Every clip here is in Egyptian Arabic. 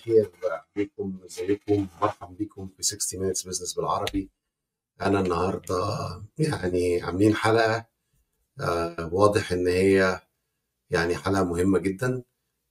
الخير عليكم ازيكم مرحبا بكم في 60 minutes business بالعربي انا النهارده يعني عاملين حلقه آه، واضح ان هي يعني حلقه مهمه جدا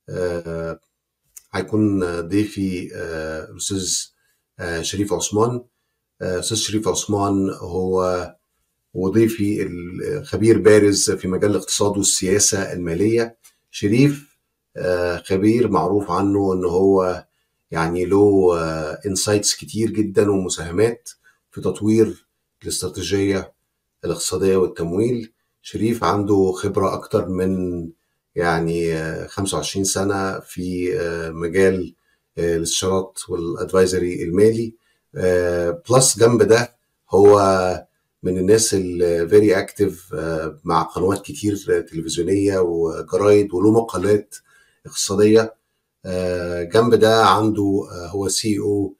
آه، هيكون ضيفي آه، الاستاذ آه، شريف عثمان آه، استاذ شريف عثمان هو وضيفي الخبير بارز في مجال الاقتصاد والسياسه الماليه شريف آه، خبير معروف عنه ان هو يعني له انسايتس كتير جدا ومساهمات في تطوير الاستراتيجيه الاقتصاديه والتمويل شريف عنده خبره اكتر من يعني آه، 25 سنه في آه، مجال آه، الاستشارات والادفايزري المالي آه، بلس جنب ده هو من الناس الفيري اكتف مع قنوات كتير تلفزيونيه وجرايد وله مقالات اقتصاديه آه، جنب ده عنده آه، هو سي او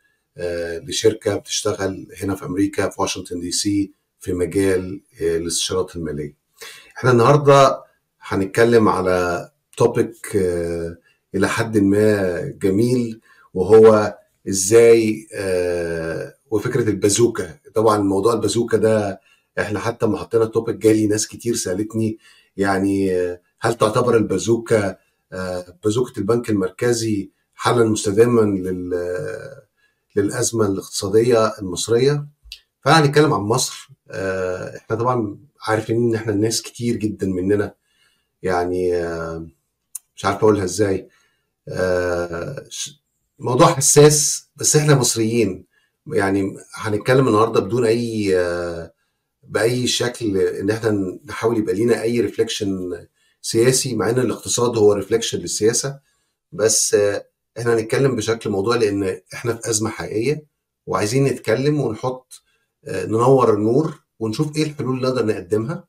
لشركه بتشتغل هنا في امريكا في واشنطن دي سي في مجال آه، الاستشارات الماليه. احنا النهارده هنتكلم على توبيك الى حد ما جميل وهو ازاي آه، وفكره البازوكا طبعا موضوع البازوكا ده احنا حتى ما حطينا التوبيك جالي ناس كتير سالتني يعني آه، هل تعتبر البازوكا آه، بازوكة البنك المركزي حلا مستداما لل- للأزمة الاقتصادية المصرية فهنتكلم عن مصر آه، احنا طبعا عارفين ان احنا الناس كتير جدا مننا يعني آه، مش عارف اقولها ازاي آه، ش- موضوع حساس بس احنا مصريين يعني هنتكلم النهارده بدون اي آه، باي شكل ان احنا نحاول يبقى لينا اي ريفليكشن سياسي مع ان الاقتصاد هو ريفليكشن للسياسه بس آه، احنا هنتكلم بشكل موضوعي لان احنا في ازمه حقيقيه وعايزين نتكلم ونحط آه، ننور النور ونشوف ايه الحلول اللي نقدر نقدمها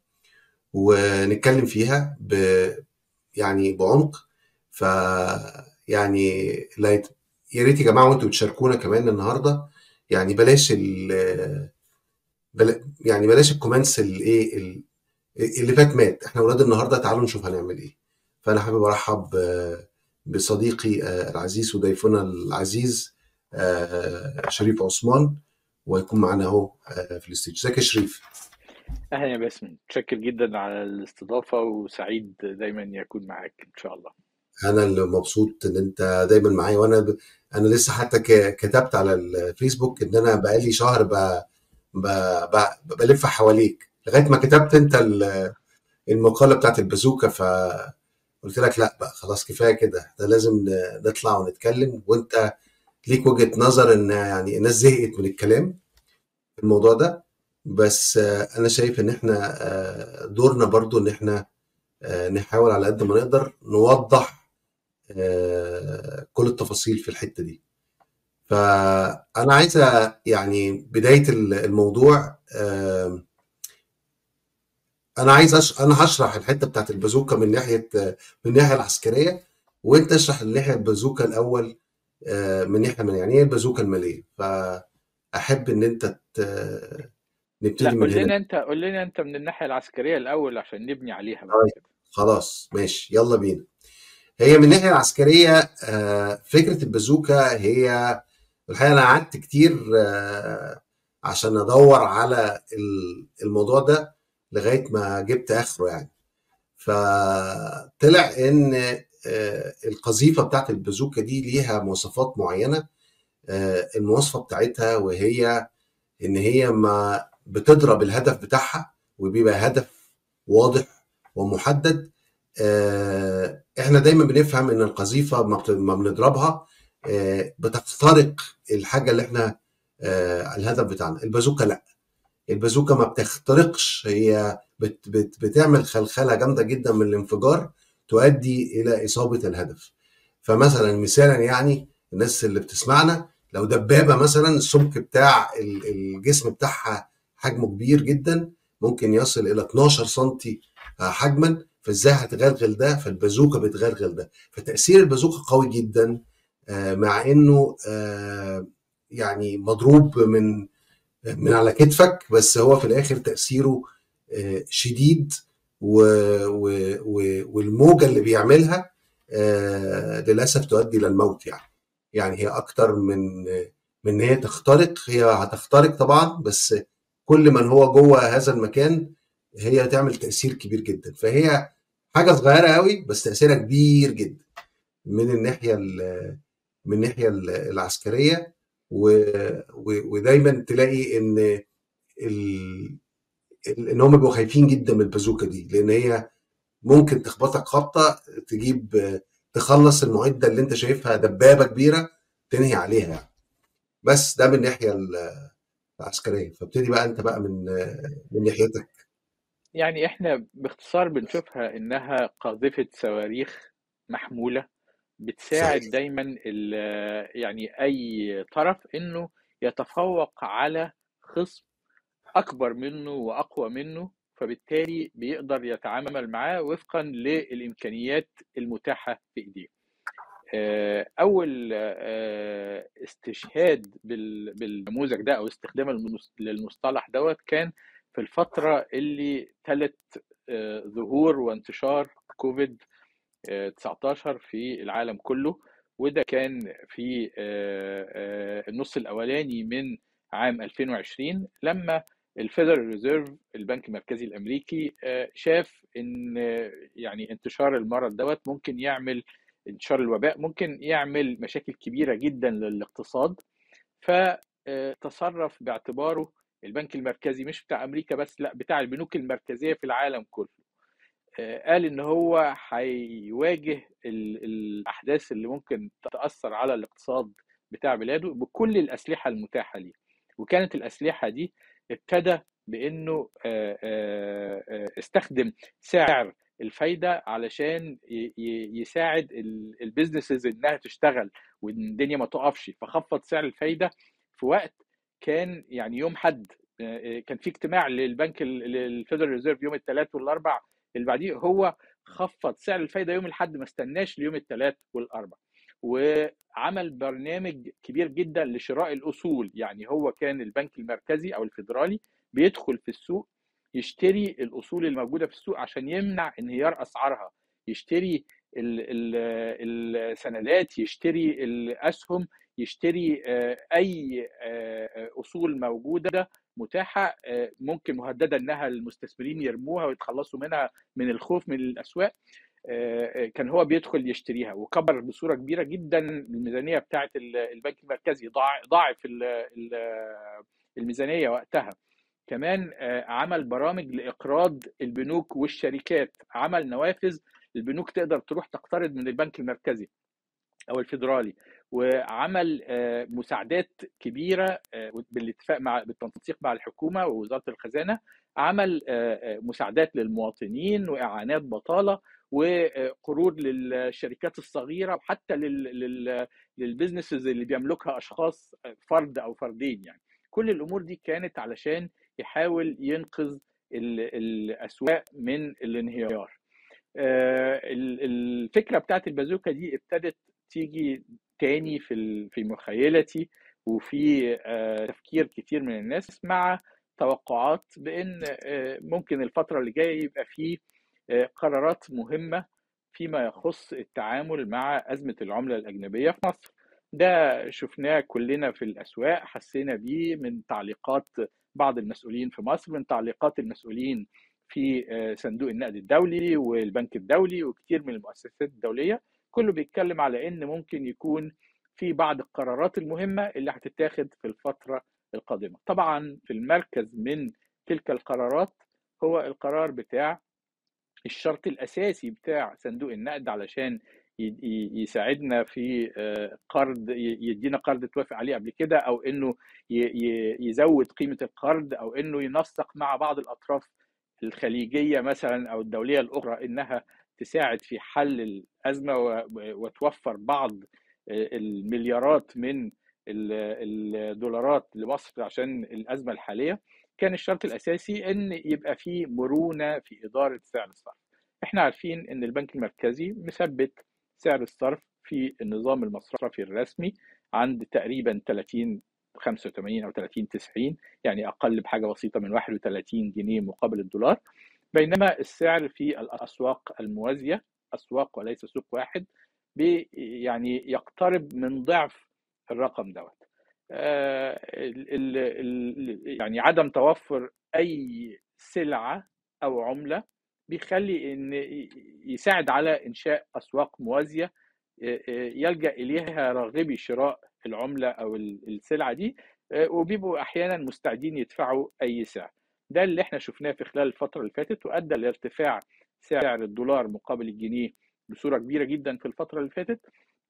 ونتكلم فيها ب يعني بعمق ف يعني لا يت... يا ريت يا جماعه وانتوا بتشاركونا كمان النهارده يعني بلاش ال بلا... يعني بلاش الكومنتس الايه ال- اللي فات مات احنا اولاد النهارده تعالوا نشوف هنعمل ايه فانا حابب ارحب آه، بصديقي آه، العزيز وضيفنا العزيز آه، شريف عثمان ويكون معانا اهو آه، في الاستيج ازيك يا شريف أهلا يا باسم متشكر جدا على الاستضافة وسعيد دايما يكون معاك إن شاء الله انا اللي مبسوط ان انت دايما معايا وانا ب... انا لسه حتى ك... كتبت على الفيسبوك ان انا بقالي شهر ب... ب... ب... بلف حواليك لغايه ما كتبت انت ال- المقاله بتاعت البازوكا فقلت لك لا بقى خلاص كفايه كده ده لازم ن- نطلع ونتكلم وانت ليك وجهه نظر ان يعني الناس زهقت من الكلام في الموضوع ده بس آه، انا شايف ان احنا آه، دورنا برضو ان احنا آه، نحاول على قد ما نقدر نوضح آه، كل التفاصيل في الحته دي فانا عايز أ- يعني بدايه ال- الموضوع آه، انا عايز أش... انا هشرح الحته بتاعت البازوكا من ناحيه آه، من الناحيه العسكريه وانت اشرح الناحيه البازوكا الاول آه، من ناحيه من يعني ايه البازوكا الماليه فاحب ان انت ت... لا نبتدي من قول هنا لنا أنت قول لنا أنت من الناحية العسكرية الأول عشان نبني عليها بعد طيب كده خلاص ماشي يلا بينا هي من الناحيه العسكريه آه، فكره البازوكا هي الحقيقه انا قعدت كتير آه، عشان ادور على ال- الموضوع ده لغايه ما جبت اخره يعني فطلع ان آه، القذيفه بتاعت البازوكا دي ليها مواصفات معينه آه، المواصفه بتاعتها وهي ان هي ما بتضرب الهدف بتاعها وبيبقى هدف واضح ومحدد آه، احنا دايما بنفهم ان القذيفه ما بت- ما بنضربها آه، بتخترق الحاجه اللي احنا آه، الهدف بتاعنا البازوكا لا البازوكا ما بتخترقش هي بت بت بتعمل خلخله جامده جدا من الانفجار تؤدي الى اصابه الهدف فمثلا مثالا يعني الناس اللي بتسمعنا لو دبابه مثلا السمك بتاع ال- الجسم بتاعها حجمه كبير جدا ممكن يصل الى 12 سنتي حجما فازاي هتغلغل ده فالبازوكا بتغلغل ده فتاثير البازوكا قوي جدا آه، مع انه آه، يعني مضروب من من على كتفك بس هو في الاخر تاثيره آه، شديد و... و... و... والموجه اللي بيعملها آه، للاسف تؤدي الى الموت يعني يعني هي اكتر من من ان هي تخترق هي هتخترق طبعا بس كل من هو جوه هذا المكان هي هتعمل تاثير كبير جدا فهي حاجه صغيره قوي بس تاثيرها كبير جدا من الناحيه ال- من الناحيه ال- العسكريه و- و- ودايما تلاقي ان ال- ال- ان هم بيبقوا خايفين جدا من البازوكه دي لان هي ممكن تخبطك خبطه تجيب تخلص المعده اللي انت شايفها دبابه كبيره تنهي عليها يعني بس ده من الناحيه ال- العسكريه فابتدي بقى انت بقى من من ناحيتك يعني احنا باختصار بنشوفها انها قاذفة صواريخ محمولة بتساعد صحيح دايما ال- يعني اي طرف انه يتفوق على خصم اكبر منه واقوى منه فبالتالي بيقدر يتعامل معاه وفقا للامكانيات المتاحة في ايديه آه، اول آه، استشهاد بال- بالنموذج ده او استخدام المنص- للمصطلح دوت كان في الفتره اللي تلت آه، ظهور وانتشار كوفيد آه، 19 في العالم كله وده كان في آه، آه، النص الاولاني من عام 2020 لما الفيدرال ريزيرف البنك المركزي الامريكي آه، شاف ان آه، يعني انتشار المرض دوت ممكن يعمل انتشار الوباء ممكن يعمل مشاكل كبيره جدا للاقتصاد فتصرف باعتباره البنك المركزي مش بتاع امريكا بس لا بتاع البنوك المركزيه في العالم كله آه، قال ان هو هيواجه ال- الاحداث اللي ممكن تاثر على الاقتصاد بتاع بلاده بكل الاسلحه المتاحه ليه وكانت الاسلحه دي ابتدى بانه آه، آه، آه، استخدم سعر الفايده علشان ي- ي- يساعد البيزنسز انها تشتغل وان الدنيا ما تقفش فخفض سعر الفايده في وقت كان يعني يوم حد آه، كان في اجتماع للبنك الفيدرال ريزيرف يوم الثلاث والاربع اللي بعديه هو خفض سعر الفايده يوم الاحد ما استناش ليوم الثلاث والاربع وعمل برنامج كبير جدا لشراء الاصول يعني هو كان البنك المركزي او الفيدرالي بيدخل في السوق يشتري الاصول الموجوده في السوق عشان يمنع انهيار اسعارها يشتري ال- ال- السندات يشتري الاسهم يشتري آه، اي آه، اصول موجوده متاحه آه، ممكن مهدده انها المستثمرين يرموها ويتخلصوا منها من الخوف من الاسواق آه، كان هو بيدخل يشتريها وكبر بصوره كبيره جدا الميزانيه بتاعه ال- البنك المركزي ضاع- ضاعف ال- ال- الميزانيه وقتها كمان آه، عمل برامج لاقراض البنوك والشركات عمل نوافذ البنوك تقدر تروح تقترض من البنك المركزي او الفيدرالي وعمل آه، مساعدات كبيره آه، بالاتفاق مع بالتنسيق مع الحكومه ووزاره الخزانه عمل آه، آه، مساعدات للمواطنين واعانات بطاله وقروض للشركات الصغيره وحتى للبزنسز اللي بيملكها اشخاص فرد او فردين يعني كل الامور دي كانت علشان يحاول ينقذ ال- الاسواق من الانهيار آه، ال- الفكره بتاعت البازوكا دي ابتدت تيجي تاني في ال- في مخيلتي وفي آه، تفكير كتير من الناس مع توقعات بان آه، ممكن الفتره اللي جايه يبقى في آه، قرارات مهمه فيما يخص التعامل مع ازمه العمله الاجنبيه في مصر ده شفناه كلنا في الاسواق حسينا بيه من تعليقات بعض المسؤولين في مصر من تعليقات المسؤولين في آه، صندوق النقد الدولي والبنك الدولي وكتير من المؤسسات الدوليه كله بيتكلم على ان ممكن يكون في بعض القرارات المهمه اللي هتتاخد في الفتره القادمه طبعا في المركز من تلك القرارات هو القرار بتاع الشرط الاساسي بتاع صندوق النقد علشان ي- ي- يساعدنا في آه، قرض ي- يدينا قرض توافق عليه قبل كده او انه ي- ي- يزود قيمه القرض او انه ينسق مع بعض الاطراف الخليجيه مثلا او الدوليه الاخرى انها تساعد في حل الازمه و- وتوفر بعض المليارات من ال- الدولارات لمصر عشان الازمه الحاليه كان الشرط الاساسي ان يبقى في مرونه في اداره سعر الصرف. احنا عارفين ان البنك المركزي مثبت سعر الصرف في النظام المصرفي الرسمي عند تقريبا 30 85 او 30 90 يعني اقل بحاجه بسيطه من 31 جنيه مقابل الدولار بينما السعر في الاسواق الموازيه اسواق وليس سوق واحد بي يعني يقترب من ضعف الرقم دوت آه، ال- ال- ال- يعني عدم توفر اي سلعه او عمله بيخلي ان يساعد على انشاء اسواق موازيه آه، آه، يلجا اليها راغبي شراء العمله او ال- السلعه دي آه، وبيبقوا احيانا مستعدين يدفعوا اي سعر ده اللي احنا شفناه في خلال الفتره اللي فاتت وادى لارتفاع سعر الدولار مقابل الجنيه بصوره كبيره جدا في الفتره اللي فاتت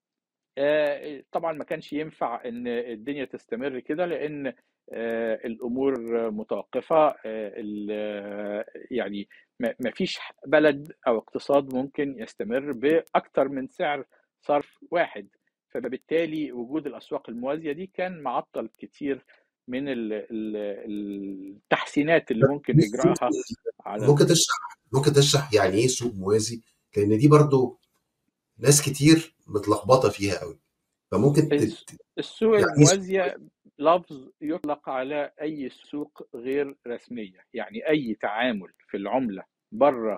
آه، طبعا ما كانش ينفع ان الدنيا تستمر كده لان آه، الامور متوقفه آه، ال- يعني ما ما فيش بلد او اقتصاد ممكن يستمر باكثر من سعر صرف واحد فبالتالي وجود الاسواق الموازيه دي كان معطل كتير من ال- ال- التحسينات اللي ممكن اجراءها على ممكن تشرح ممكن تشرح يعني ايه سوق موازي لان دي برضو ناس كتير متلخبطه فيها قوي فممكن ت... الس- السوق يعني ايه سوق الموازية لفظ يطلق على أي سوق غير رسمية يعني أي تعامل في العملة بره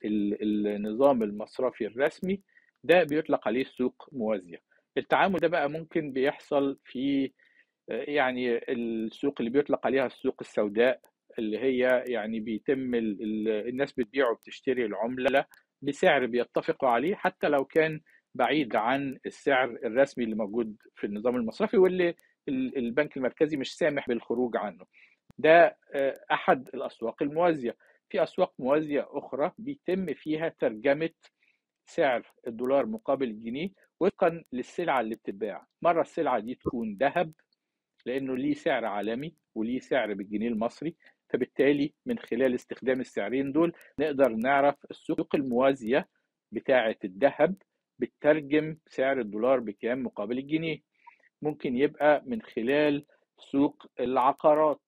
ال- النظام المصرفي الرسمي ده بيطلق عليه سوق موازية التعامل ده بقى ممكن بيحصل في يعني السوق اللي بيطلق عليها السوق السوداء اللي هي يعني بيتم ال- ال- الناس بتبيع وبتشتري العملة بسعر بيتفقوا عليه حتى لو كان بعيد عن السعر الرسمي اللي موجود في النظام المصرفي واللي ال- البنك المركزي مش سامح بالخروج عنه ده آه، أحد الأسواق الموازية في أسواق موازية أخرى بيتم فيها ترجمة سعر الدولار مقابل الجنيه وفقا للسلعة اللي بتتباع مرة السلعة دي تكون ذهب لانه ليه سعر عالمي وليه سعر بالجنيه المصري فبالتالي من خلال استخدام السعرين دول نقدر نعرف السوق الموازيه بتاعه الذهب بتترجم سعر الدولار بكام مقابل الجنيه ممكن يبقى من خلال سوق العقارات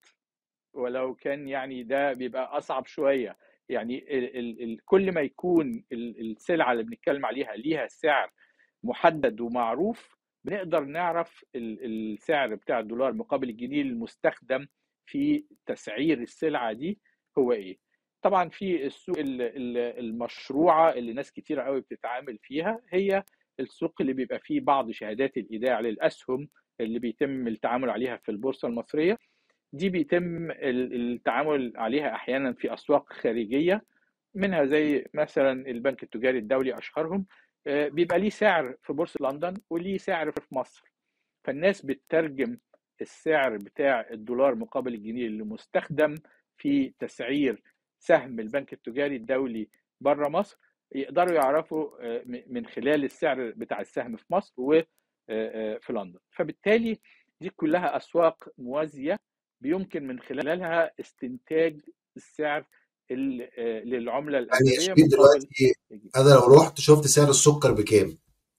ولو كان يعني ده بيبقى اصعب شويه يعني ال ال ال كل ما يكون ال- السلعه اللي بنتكلم عليها ليها سعر محدد ومعروف بنقدر نعرف ال- السعر بتاع الدولار مقابل الجنيه المستخدم في تسعير السلعه دي هو ايه طبعا في السوق ال- ال- المشروعه اللي ناس كتيره قوي بتتعامل فيها هي السوق اللي بيبقى فيه بعض شهادات الايداع للاسهم اللي بيتم التعامل عليها في البورصه المصريه دي بيتم ال- التعامل عليها احيانا في اسواق خارجيه منها زي مثلا البنك التجاري الدولي اشهرهم آه، بيبقى ليه سعر في بورصه لندن وليه سعر في مصر فالناس بتترجم السعر بتاع الدولار مقابل الجنيه اللي مستخدم في تسعير سهم البنك التجاري الدولي بره مصر يقدروا يعرفوا آه، م- من خلال السعر بتاع السهم في مصر وفي لندن فبالتالي دي كلها اسواق موازيه بيمكن من خلالها استنتاج السعر ال- آه، للعمله يعني يا الاجنبيه شبيب مقابل دلوقتي الجنيه انا لو رحت شفت سعر السكر بكام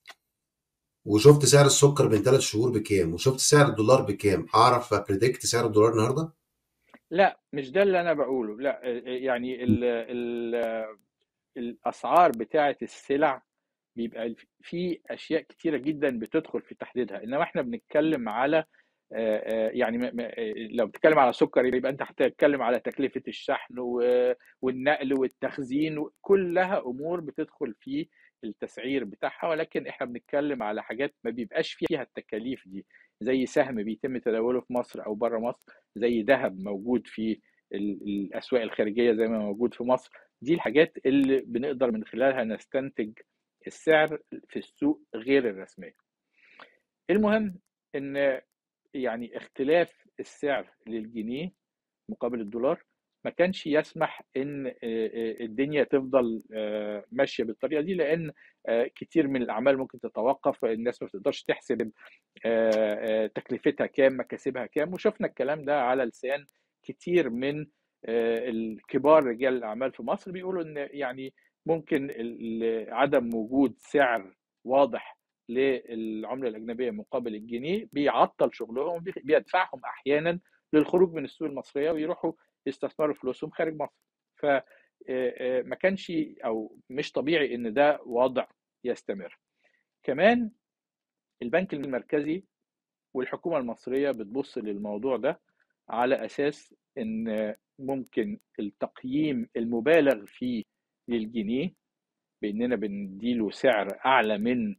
وشفت سعر السكر من ثلاث شهور بكام وشفت سعر الدولار بكام اعرف بريدكت سعر الدولار النهارده لا مش ده اللي انا بقوله لا يعني ال ال الاسعار بتاعه السلع بيبقى في اشياء كتيره جدا بتدخل في تحديدها انما احنا بنتكلم على آه، آه، يعني م- م- لو بتتكلم على سكر يبقى انت هتتكلم على تكلفه الشحن و- والنقل والتخزين كلها امور بتدخل في التسعير بتاعها ولكن احنا بنتكلم على حاجات ما بيبقاش فيها التكاليف دي زي سهم بيتم تداوله في مصر او بره مصر زي ذهب موجود في ال- الاسواق الخارجيه زي ما موجود في مصر دي الحاجات اللي بنقدر من خلالها نستنتج السعر في السوق غير الرسميه المهم ان يعني اختلاف السعر للجنيه مقابل الدولار ما كانش يسمح ان آه، آه، الدنيا تفضل آه، ماشيه بالطريقه دي لان آه، كتير من الاعمال ممكن تتوقف الناس ما بتقدرش تحسب آه، آه، تكلفتها كام مكاسبها كام وشفنا الكلام ده على لسان كتير من آه، الكبار رجال الاعمال في مصر بيقولوا ان يعني ممكن ال- ال- عدم وجود سعر واضح للعمله الاجنبيه مقابل الجنيه بيعطل شغلهم بي- بيدفعهم احيانا للخروج من السوق المصريه ويروحوا يستثمروا فلوسهم خارج مصر ف آه، آه، ما كانش او مش طبيعي ان ده وضع يستمر كمان البنك المركزي والحكومه المصريه بتبص للموضوع ده على اساس ان ممكن التقييم المبالغ فيه للجنيه باننا بنديله سعر اعلى من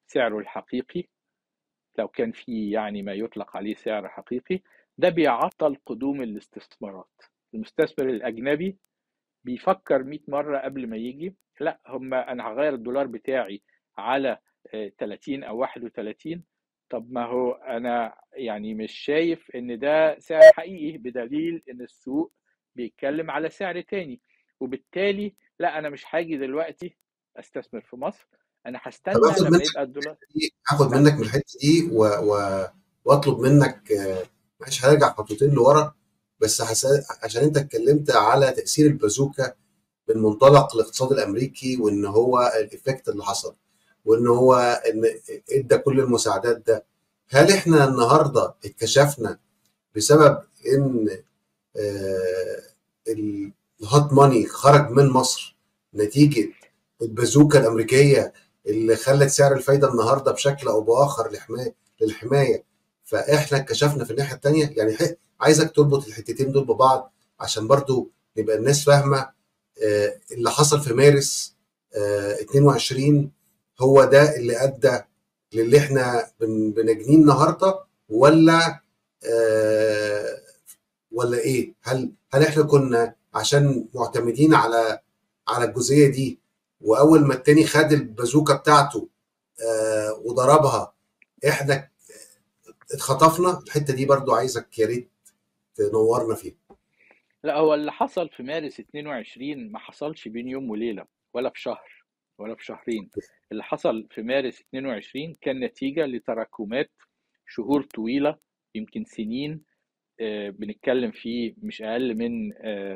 سعره الحقيقي لو كان في يعني ما يطلق عليه سعر حقيقي ده بيعطل قدوم الاستثمارات المستثمر الأجنبي بيفكر 100 مرة قبل ما يجي لا هم أنا هغير الدولار بتاعي على 30 أو 31 طب ما هو أنا يعني مش شايف إن ده سعر حقيقي بدليل إن السوق بيتكلم على سعر تاني وبالتالي لا أنا مش هاجي دلوقتي أستثمر في مصر أنا هستنى لما يبقى الدولار هاخد منك من الحته دي و... و... واطلب منك معلش هرجع خطوتين لورا بس حس... عشان انت اتكلمت على تاثير البازوكا من منطلق الاقتصاد الامريكي وان هو الايفكت اللي حصل وان هو ان ادى كل المساعدات ده هل احنا النهارده اتكشفنا بسبب ان الهوت ماني خرج من مصر نتيجه البازوكا الامريكيه اللي خلت سعر الفايده النهارده بشكل او باخر للحمايه للحمايه فاحنا اكتشفنا في الناحيه الثانيه يعني عايزك تربط الحتتين دول ببعض عشان برضو نبقى الناس فاهمه اللي حصل في مارس 22 هو ده اللي ادى للي احنا بنجنيه النهارده ولا ولا ايه؟ هل هل احنا كنا عشان معتمدين على على الجزئيه دي واول ما التاني خد البازوكه بتاعته وضربها احنا اتخطفنا الحته دي برضو عايزك يا ريت تنورنا فيها لا هو اللي حصل في مارس 22 ما حصلش بين يوم وليله ولا في شهر ولا في شهرين اللي حصل في مارس 22 كان نتيجه لتراكمات شهور طويله يمكن سنين بنتكلم فيه مش اقل من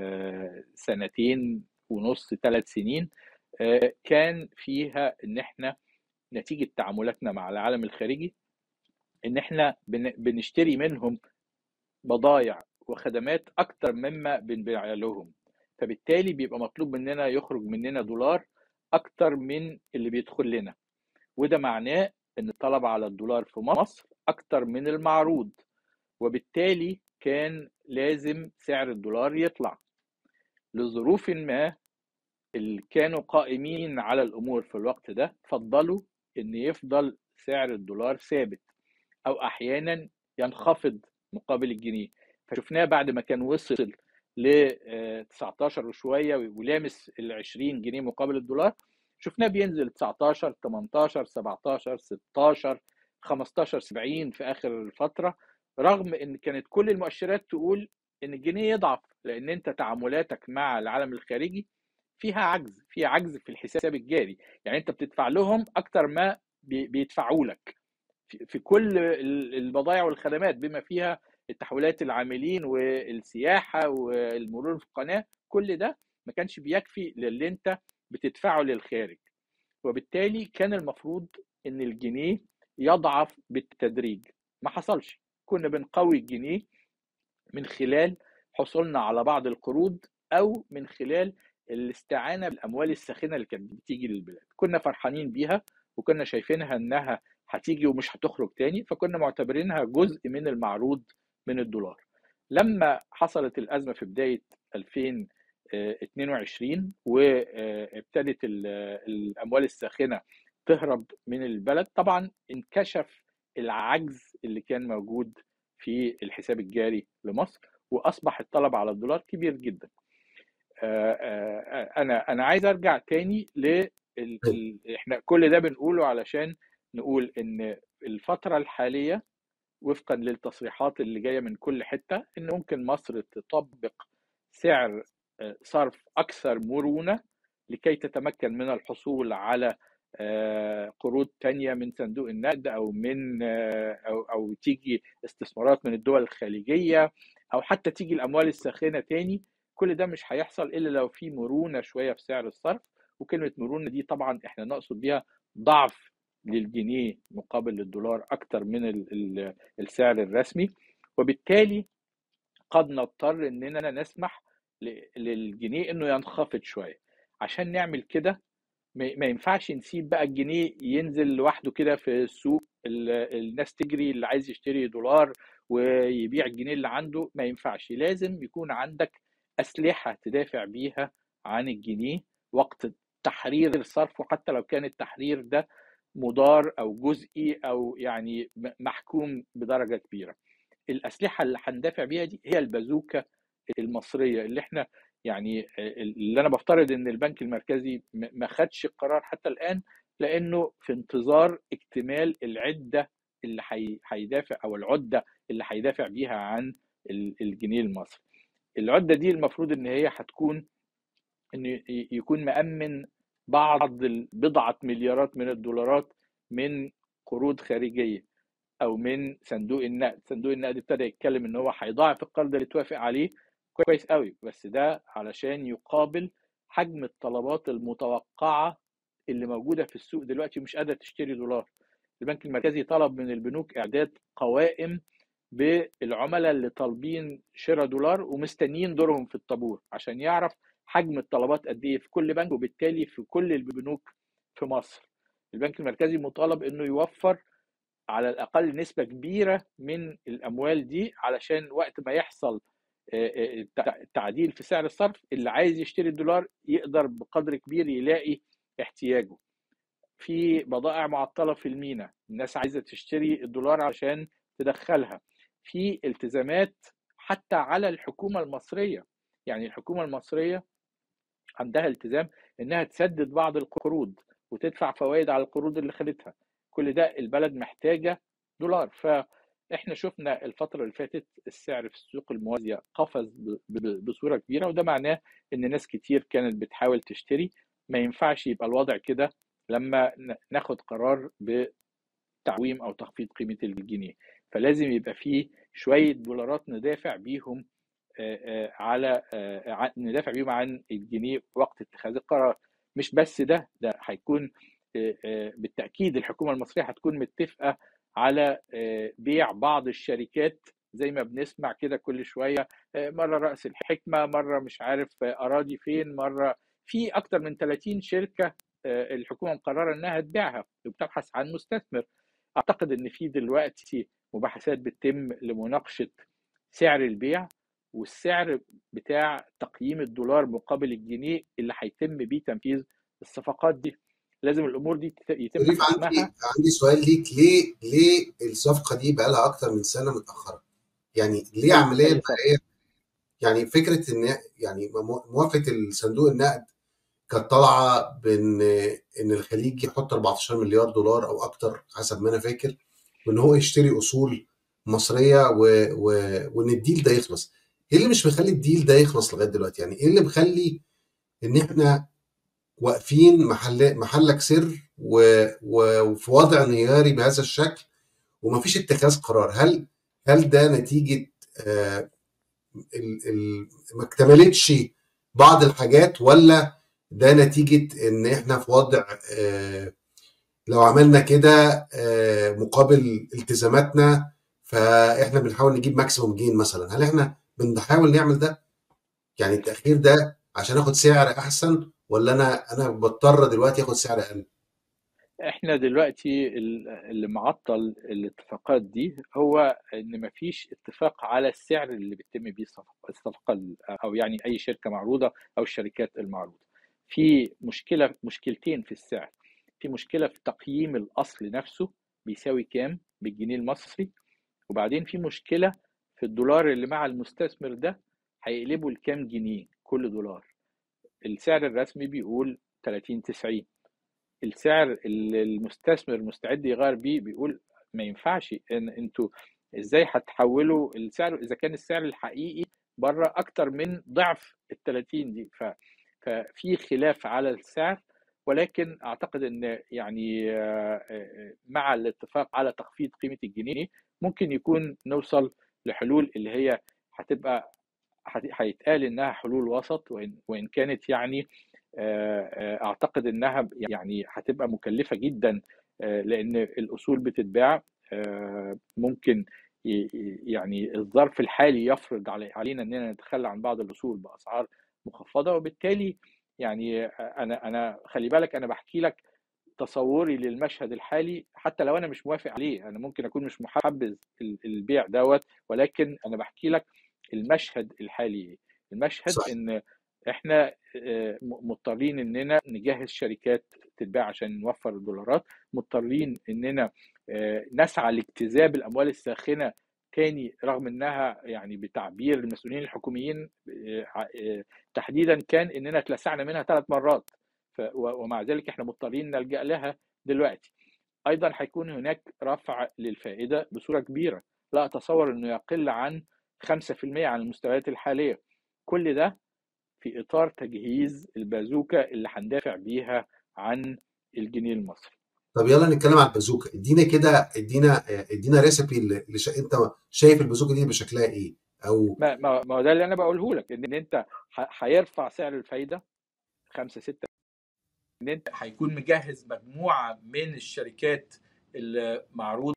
سنتين ونص ثلاث سنين كان فيها ان احنا نتيجه تعاملاتنا مع العالم الخارجي ان احنا بنشتري منهم بضائع وخدمات اكتر مما بنبيع لهم فبالتالي بيبقى مطلوب مننا يخرج مننا دولار اكتر من اللي بيدخل لنا وده معناه ان الطلب على الدولار في مصر اكتر من المعروض وبالتالي كان لازم سعر الدولار يطلع لظروف ما اللي كانوا قائمين على الامور في الوقت ده فضلوا ان يفضل سعر الدولار ثابت او احيانا ينخفض مقابل الجنيه فشفناه بعد ما كان وصل ل 19 وشويه ولامس ال 20 جنيه مقابل الدولار شفناه بينزل 19 18 17 16 15 70 في اخر الفتره رغم ان كانت كل المؤشرات تقول ان الجنيه يضعف لان انت تعاملاتك مع العالم الخارجي فيها عجز فيها عجز في الحساب الجاري يعني انت بتدفع لهم اكتر ما بيدفعوا لك في كل البضائع والخدمات بما فيها التحويلات العاملين والسياحه والمرور في القناه كل ده ما كانش بيكفي للي انت بتدفعه للخارج وبالتالي كان المفروض ان الجنيه يضعف بالتدريج ما حصلش كنا بنقوي الجنيه من خلال حصولنا على بعض القروض او من خلال الاستعانه بالاموال الساخنه اللي كانت بتيجي للبلاد كنا فرحانين بيها وكنا شايفينها انها هتيجي ومش هتخرج تاني فكنا معتبرينها جزء من المعروض من الدولار لما حصلت الازمه في بدايه 2022 وابتدت الاموال الساخنه تهرب من البلد طبعا انكشف العجز اللي كان موجود في الحساب الجاري لمصر واصبح الطلب على الدولار كبير جدا انا انا عايز ارجع تاني ل احنا كل ده بنقوله علشان نقول ان الفتره الحاليه وفقا للتصريحات اللي جايه من كل حته ان ممكن مصر تطبق سعر صرف اكثر مرونه لكي تتمكن من الحصول على قروض تانية من صندوق النقد او من او او تيجي استثمارات من الدول الخليجيه او حتى تيجي الاموال الساخنه تاني كل ده مش هيحصل الا لو في مرونه شويه في سعر الصرف وكلمه مرونه دي طبعا احنا نقصد بيها ضعف للجنيه مقابل الدولار اكتر من السعر الرسمي وبالتالي قد نضطر اننا نسمح للجنيه انه ينخفض شويه عشان نعمل كده ما ينفعش نسيب بقى الجنيه ينزل لوحده كده في السوق الناس تجري اللي عايز يشتري دولار ويبيع الجنيه اللي عنده ما ينفعش لازم يكون عندك أسلحة تدافع بيها عن الجنيه وقت تحرير الصرف وحتى لو كان التحرير ده مضار او جزئي او يعني محكوم بدرجه كبيره. الاسلحه اللي هندافع بيها دي هي البازوكه المصريه اللي احنا يعني اللي انا بفترض ان البنك المركزي ما خدش القرار حتى الان لانه في انتظار اكتمال العده اللي هيدافع او العده اللي هيدافع بيها عن الجنيه المصري. العده دي المفروض ان هي هتكون ان يكون مامن بعض بضعه مليارات من الدولارات من قروض خارجيه او من صندوق النقد، صندوق النقد ابتدى يتكلم ان هو هيضاعف القرض اللي اتوافق عليه كويس قوي بس ده علشان يقابل حجم الطلبات المتوقعه اللي موجوده في السوق دلوقتي ومش قادره تشتري دولار. البنك المركزي طلب من البنوك اعداد قوائم بالعملاء اللي طالبين شراء دولار ومستنيين دورهم في الطابور عشان يعرف حجم الطلبات قد ايه في كل بنك وبالتالي في كل البنوك في مصر. البنك المركزي مطالب انه يوفر على الاقل نسبه كبيره من الاموال دي علشان وقت ما يحصل تعديل في سعر الصرف اللي عايز يشتري الدولار يقدر بقدر كبير يلاقي احتياجه. في بضائع معطله في المينا، الناس عايزه تشتري الدولار عشان تدخلها. في التزامات حتى على الحكومه المصريه، يعني الحكومه المصريه عندها التزام انها تسدد بعض القروض وتدفع فوائد على القروض اللي خدتها. كل ده البلد محتاجه دولار فاحنا شفنا الفتره اللي فاتت السعر في السوق الموازيه قفز بصوره كبيره وده معناه ان ناس كتير كانت بتحاول تشتري ما ينفعش يبقى الوضع كده لما ناخد قرار بتعويم او تخفيض قيمه الجنيه فلازم يبقى فيه شويه دولارات ندافع بيهم على ندافع بيهم عن الجنيه وقت اتخاذ القرار مش بس ده ده هيكون بالتاكيد الحكومه المصريه هتكون متفقه على بيع بعض الشركات زي ما بنسمع كده كل شويه مره راس الحكمه مره مش عارف اراضي فين مره في اكتر من 30 شركه الحكومه مقرره انها تبيعها وبتبحث عن مستثمر اعتقد ان في دلوقتي مباحثات بتتم لمناقشه سعر البيع والسعر بتاع تقييم الدولار مقابل الجنيه اللي هيتم بيه تنفيذ الصفقات دي لازم الامور دي يتم عندي عندي سؤال ليك ليه ليه الصفقه دي بقى لها اكتر من سنه متاخره يعني ليه عمليه بقى يعني فكره ان يعني موافقه الصندوق النقد كانت طالعه بان ان الخليج يحط 14 مليار دولار او اكتر حسب ما انا فاكر وان هو يشتري اصول مصريه و... و... وان الديل ده يخلص ايه اللي مش مخلي الديل ده يخلص لغايه دلوقتي يعني ايه اللي مخلي ان احنا واقفين محل محلك سر و... و... وفي وضع انهياري بهذا الشكل ومفيش اتخاذ قرار هل هل ده نتيجه آه ال... ال... ما اكتملتش بعض الحاجات ولا ده نتيجه ان احنا في وضع آه لو عملنا كده آه مقابل التزاماتنا فاحنا بنحاول نجيب ماكسيموم جين مثلا هل احنا بنحاول نعمل ده يعني التاخير ده عشان اخد سعر احسن ولا انا انا بضطر دلوقتي اخد سعر اقل احنا دلوقتي اللي معطل الاتفاقات دي هو ان مفيش اتفاق على السعر اللي بيتم بيه الصفقه او يعني اي شركه معروضه او الشركات المعروضه في مشكله مشكلتين في السعر في مشكله في تقييم الاصل نفسه بيساوي كام بالجنيه المصري وبعدين في مشكله في الدولار اللي مع المستثمر ده هيقلبه لكام جنيه كل دولار السعر الرسمي بيقول 30 90 السعر اللي المستثمر مستعد يغير بيه بيقول ما ينفعش ان انتوا ازاي هتحولوا السعر اذا كان السعر الحقيقي بره اكتر من ضعف ال 30 دي ف ففي خلاف على السعر ولكن اعتقد ان يعني مع الاتفاق على تخفيض قيمه الجنيه ممكن يكون نوصل لحلول اللي هي هتبقى هيتقال انها حلول وسط وان وان كانت يعني اعتقد انها يعني هتبقى مكلفه جدا لان الاصول بتتباع ممكن يعني الظرف الحالي يفرض علينا اننا نتخلى عن بعض الاصول باسعار مخفضه وبالتالي يعني انا انا خلي بالك انا بحكي لك تصوري للمشهد الحالي حتى لو انا مش موافق عليه انا ممكن اكون مش محبذ البيع دوت ولكن انا بحكي لك المشهد الحالي المشهد صح. ان احنا آه، م- مضطرين اننا نجهز شركات تتباع عشان نوفر الدولارات مضطرين اننا آه، نسعى لاجتذاب الاموال الساخنه تاني رغم انها يعني بتعبير المسؤولين الحكوميين آه، آه، تحديدا كان اننا اتلسعنا منها ثلاث مرات ف- و- ومع ذلك احنا مضطرين نلجا لها دلوقتي ايضا هيكون هناك رفع للفائده بصوره كبيره لا اتصور انه يقل عن 5% عن المستويات الحاليه كل ده في اطار تجهيز البازوكا اللي هندافع بيها عن الجنيه المصري طب يلا نتكلم على البازوكا ادينا كده ادينا ادينا ريسبي اللي اللي شا... انت شايف البازوكا دي بشكلها ايه او ما ما ما هو ده اللي انا بقوله لك ان انت ه- هيرفع سعر الفايده 5 6 ان انت هيكون مجهز مجموعه من الشركات اللي معروض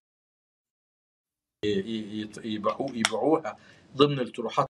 ي- ي- يبيعوا يبيعوها ضمن الطروحات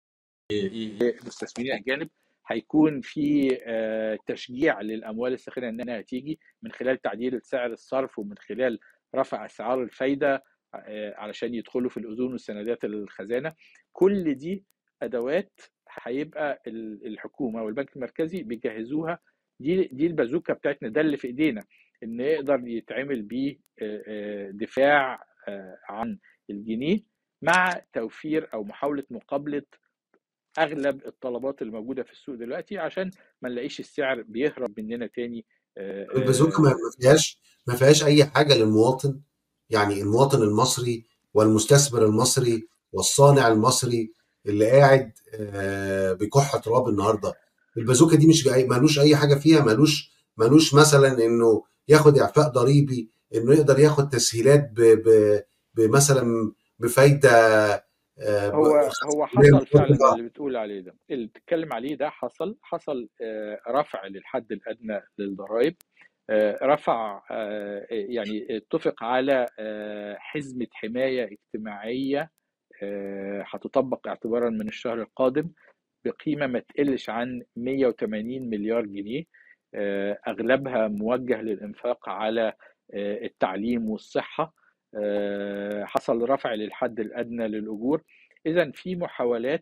المستثمرين الاجانب هيكون في آه، تشجيع للاموال الساخنه انها تيجي من خلال تعديل سعر الصرف ومن خلال رفع اسعار الفايده آه، علشان يدخلوا في الاذون والسندات الخزانه كل دي ادوات هيبقى ال- الحكومه والبنك المركزي بيجهزوها دي دي البازوكه بتاعتنا ده اللي في ايدينا ان يقدر يتعمل بيه آه، آه، دفاع آه، عن الجنيه مع توفير او محاوله مقابله اغلب الطلبات اللي موجوده في السوق دلوقتي عشان ما نلاقيش السعر بيهرب مننا تاني آه، البازوكا ما آه، ما فيهاش ما فيهاش اي حاجه للمواطن يعني المواطن المصري والمستثمر المصري والصانع المصري اللي قاعد آه، بكح تراب النهارده البازوكا دي مش جاي- مالوش اي حاجه فيها مالوش مالوش مثلا انه ياخد اعفاء ضريبي انه يقدر ياخد تسهيلات ب ب بمثلا بفايده آه، هو ب- هو اللي هي حصل فعلا المفروض- اللي بتقول عليه ده اللي بتتكلم عليه ده حصل حصل آه، رفع للحد الادنى للضرائب آه، رفع آه، يعني اتفق على آه، حزمه حمايه اجتماعيه آه، هتطبق اعتبارا من الشهر القادم بقيمه ما تقلش عن 180 مليار جنيه آه، اغلبها موجه للانفاق على آه، التعليم والصحه آه، حصل رفع للحد الادنى للاجور اذا في محاولات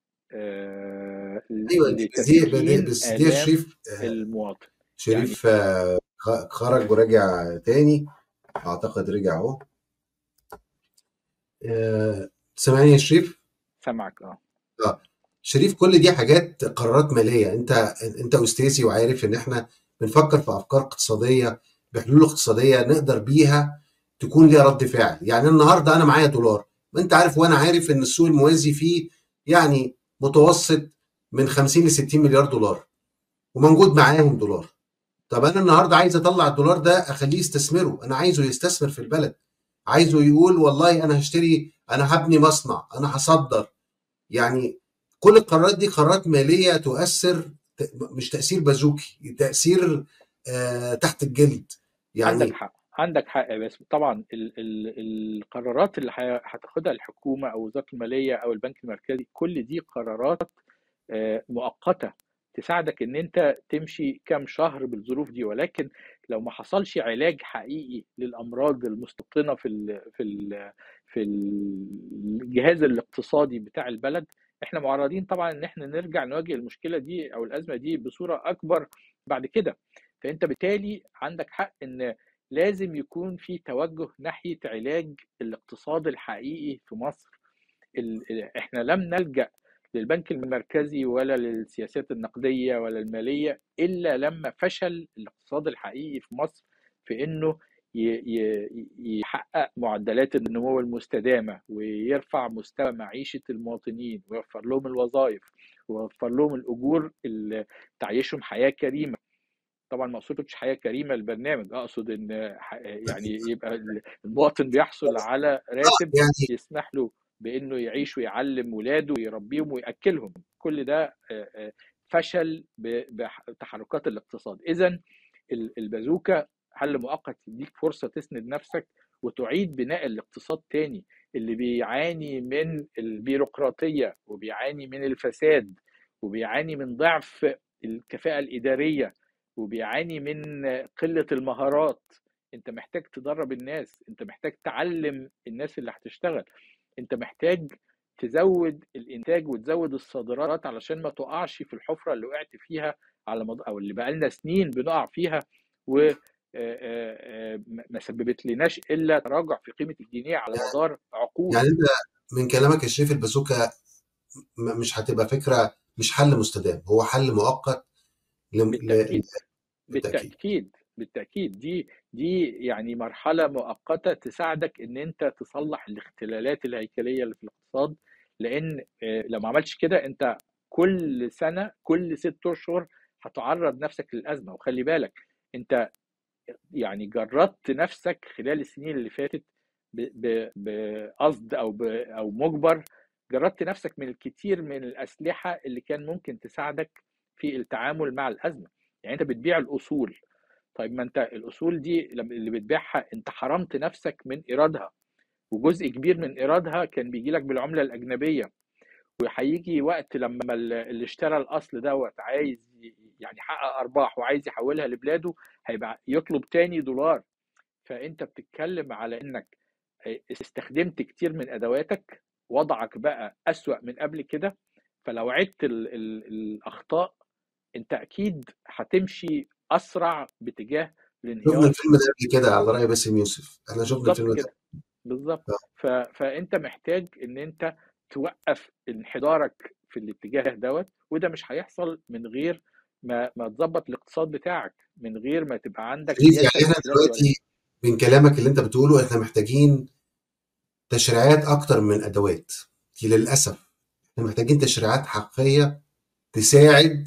آه، ايوه دي بس دي لتسكين بس دي يا الام شريف آه، المواطن يعني شريف آه، خ- خرج ورجع تاني اعتقد رجع اهو آه، سامعني يا شريف سامعك اه اه شريف كل دي حاجات قرارات ماليه انت انت استاذي وعارف ان احنا بنفكر في افكار اقتصاديه بحلول اقتصاديه نقدر بيها تكون ليها رد فعل يعني النهارده انا معايا دولار ما انت عارف وانا عارف ان السوق الموازي فيه يعني متوسط من 50 ل 60 مليار دولار وموجود معاهم دولار طب انا النهارده عايز اطلع الدولار ده اخليه يستثمره انا عايزه يستثمر في البلد عايزه يقول والله انا هشتري انا هبني مصنع انا هصدر يعني كل القرارات دي قرارات ماليه تؤثر ت- مش تاثير بازوكي تاثير آه تحت الجلد عندك يعني حق عندك حق يا باسم طبعا ال ال القرارات اللي ح- هتاخدها الحكومه او وزاره الماليه او البنك المركزي كل دي قرارات آه، مؤقته تساعدك ان انت تمشي كام شهر بالظروف دي ولكن لو ما حصلش علاج حقيقي للامراض المستوطنه في ال في ال في الجهاز الاقتصادي بتاع البلد احنا معرضين طبعا ان احنا نرجع نواجه المشكله دي او الازمه دي بصوره اكبر بعد كده فانت بالتالي عندك حق ان لازم يكون في توجه ناحيه علاج الاقتصاد الحقيقي في مصر ال- ال- احنا لم نلجأ للبنك المركزي ولا للسياسات النقدية ولا المالية إلا لما فشل الاقتصاد الحقيقي في مصر في إنه ي- ي- يحقق معدلات النمو المستدامة ويرفع مستوى معيشة المواطنين ويوفر لهم الوظائف ويوفر لهم الأجور اللي تعيشهم حياة كريمة طبعا ما اقصدش حياه كريمه البرنامج اقصد ان ح- يعني يبقى المواطن بيحصل على راتب يعني يسمح له بانه يعيش ويعلم ولاده ويربيهم وياكلهم كل ده آه، آه، فشل ب- بتحركات الاقتصاد اذا البازوكا حل مؤقت يديك فرصه تسند نفسك وتعيد بناء الاقتصاد تاني اللي بيعاني من البيروقراطيه وبيعاني من الفساد وبيعاني من ضعف الكفاءه الاداريه وبيعاني من قله المهارات انت محتاج تدرب الناس انت محتاج تعلم الناس اللي هتشتغل انت محتاج تزود الانتاج وتزود الصادرات علشان ما تقعش في الحفره اللي وقعت فيها على مد... او اللي بقالنا سنين بنقع فيها و ما سببت لناش الا تراجع في قيمه الجنيه على مدار عقود يعني انت من كلامك يا شريف البازوكا مش هتبقى فكره مش حل مستدام هو حل مؤقت ل... بالتأكيد. بالتاكيد بالتاكيد دي دي يعني مرحله مؤقته تساعدك ان انت تصلح الاختلالات الهيكليه اللي في الاقتصاد لان لو ما عملتش كده انت كل سنه كل ست اشهر هتعرض نفسك للازمه وخلي بالك انت يعني جردت نفسك خلال السنين اللي فاتت بقصد او او مجبر جردت نفسك من الكثير من الاسلحه اللي كان ممكن تساعدك في التعامل مع الازمه يعني انت بتبيع الاصول طيب ما انت الاصول دي اللي بتبيعها انت حرمت نفسك من ايرادها وجزء كبير من ايرادها كان بيجي لك بالعمله الاجنبيه وهيجي وقت لما اللي اشترى الاصل دوت عايز يعني يحقق ارباح وعايز يحولها لبلاده هيبقى يطلب تاني دولار فانت بتتكلم على انك استخدمت كتير من ادواتك وضعك بقى اسوا من قبل كده فلو عدت ال ال الاخطاء انت اكيد هتمشي اسرع باتجاه الانهيار شفنا الفيلم ده قبل كده على راي باسم يوسف انا شفنا الفيلم ده بالظبط ف... فانت محتاج ان انت توقف انحدارك في الاتجاه دوت وده مش هيحصل من غير ما ما تظبط الاقتصاد بتاعك من غير ما تبقى عندك يعني احنا دلوقتي من كلامك اللي انت بتقوله احنا محتاجين تشريعات اكتر من ادوات للاسف احنا محتاجين تشريعات حقيقيه تساعد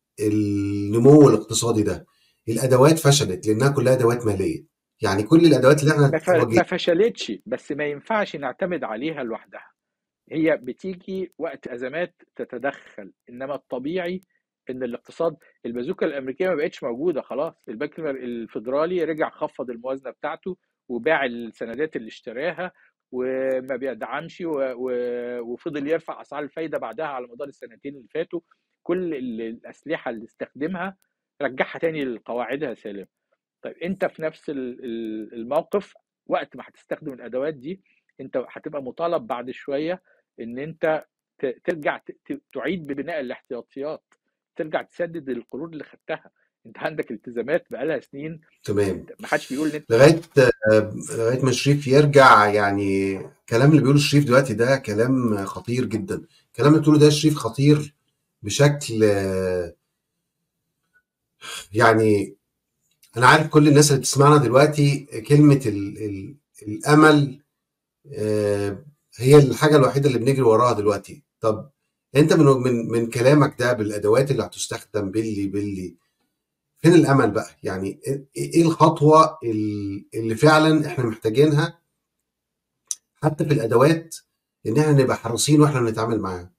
النمو الاقتصادي ده الادوات فشلت لانها كلها ادوات ماليه يعني كل الادوات اللي احنا ما فشلتش بس ما ينفعش نعتمد عليها لوحدها هي بتيجي وقت ازمات تتدخل انما الطبيعي ان الاقتصاد البازوكا الامريكيه ما بقتش موجوده خلاص البنك الفدرالي رجع خفض الموازنه بتاعته وباع السندات اللي اشتراها وما بيدعمش و... و... وفضل يرفع اسعار الفايده بعدها على مدار السنتين اللي فاتوا كل الاسلحه اللي استخدمها رجعها تاني لقواعدها سالمه طيب انت في نفس الموقف وقت ما هتستخدم الادوات دي انت هتبقى مطالب بعد شويه ان انت ترجع تعيد ببناء الاحتياطيات ترجع تسدد القروض اللي خدتها انت عندك التزامات بقالها سنين تمام ما حدش بيقول ان انت لغايه لغايه ما شريف يرجع يعني الكلام اللي بيقوله شريف دلوقتي ده كلام خطير جدا الكلام اللي بتقوله ده شريف خطير بشكل يعني انا عارف كل الناس اللي بتسمعنا دلوقتي كلمه ال ال الامل هي الحاجه الوحيده اللي بنجري وراها دلوقتي طب انت من من من كلامك ده بالادوات اللي هتستخدم باللي باللي فين الامل بقى يعني ايه الخطوه اللي فعلا احنا محتاجينها حتى في الادوات ان احنا نبقى حريصين واحنا بنتعامل معاها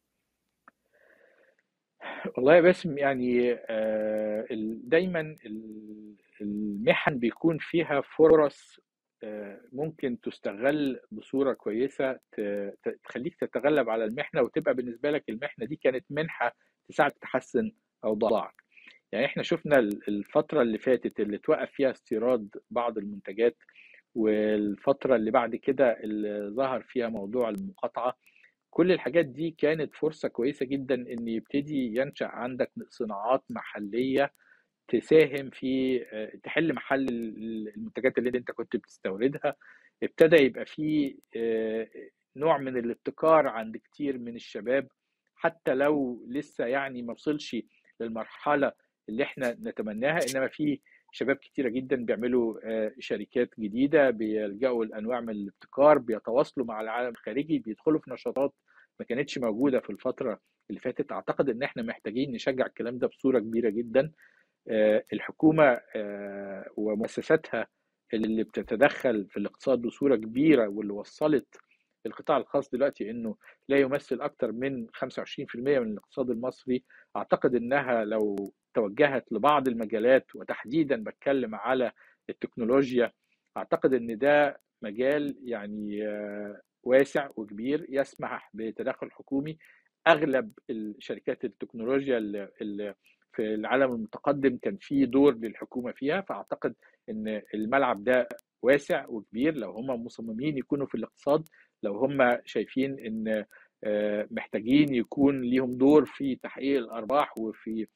والله يا باسم يعني دايما المحن بيكون فيها فرص ممكن تستغل بصوره كويسه تخليك تتغلب على المحنه وتبقى بالنسبه لك المحنه دي كانت منحه تساعد تحسن اوضاعك. يعني احنا شفنا الفتره اللي فاتت اللي توقف فيها استيراد بعض المنتجات والفتره اللي بعد كده اللي ظهر فيها موضوع المقاطعه كل الحاجات دي كانت فرصه كويسه جدا ان يبتدي ينشا عندك صناعات محليه تساهم في تحل محل المنتجات اللي انت كنت بتستوردها ابتدى يبقى في نوع من الابتكار عند كتير من الشباب حتى لو لسه يعني ما وصلش للمرحله اللي احنا نتمناها انما في شباب كتيره جدا بيعملوا شركات جديده بيلجأوا لانواع من الابتكار بيتواصلوا مع العالم الخارجي بيدخلوا في نشاطات ما كانتش موجوده في الفتره اللي فاتت اعتقد ان احنا محتاجين نشجع الكلام ده بصوره كبيره جدا الحكومه ومؤسساتها اللي بتتدخل في الاقتصاد بصوره كبيره واللي وصلت القطاع الخاص دلوقتي انه لا يمثل اكثر من 25% من الاقتصاد المصري اعتقد انها لو توجهت لبعض المجالات وتحديدا بتكلم على التكنولوجيا اعتقد ان ده مجال يعني واسع وكبير يسمح بتدخل حكومي اغلب الشركات التكنولوجيا اللي, اللي في العالم المتقدم كان في دور للحكومه فيها فاعتقد ان الملعب ده واسع وكبير لو هم مصممين يكونوا في الاقتصاد لو هم شايفين ان محتاجين يكون ليهم دور في تحقيق الارباح وفي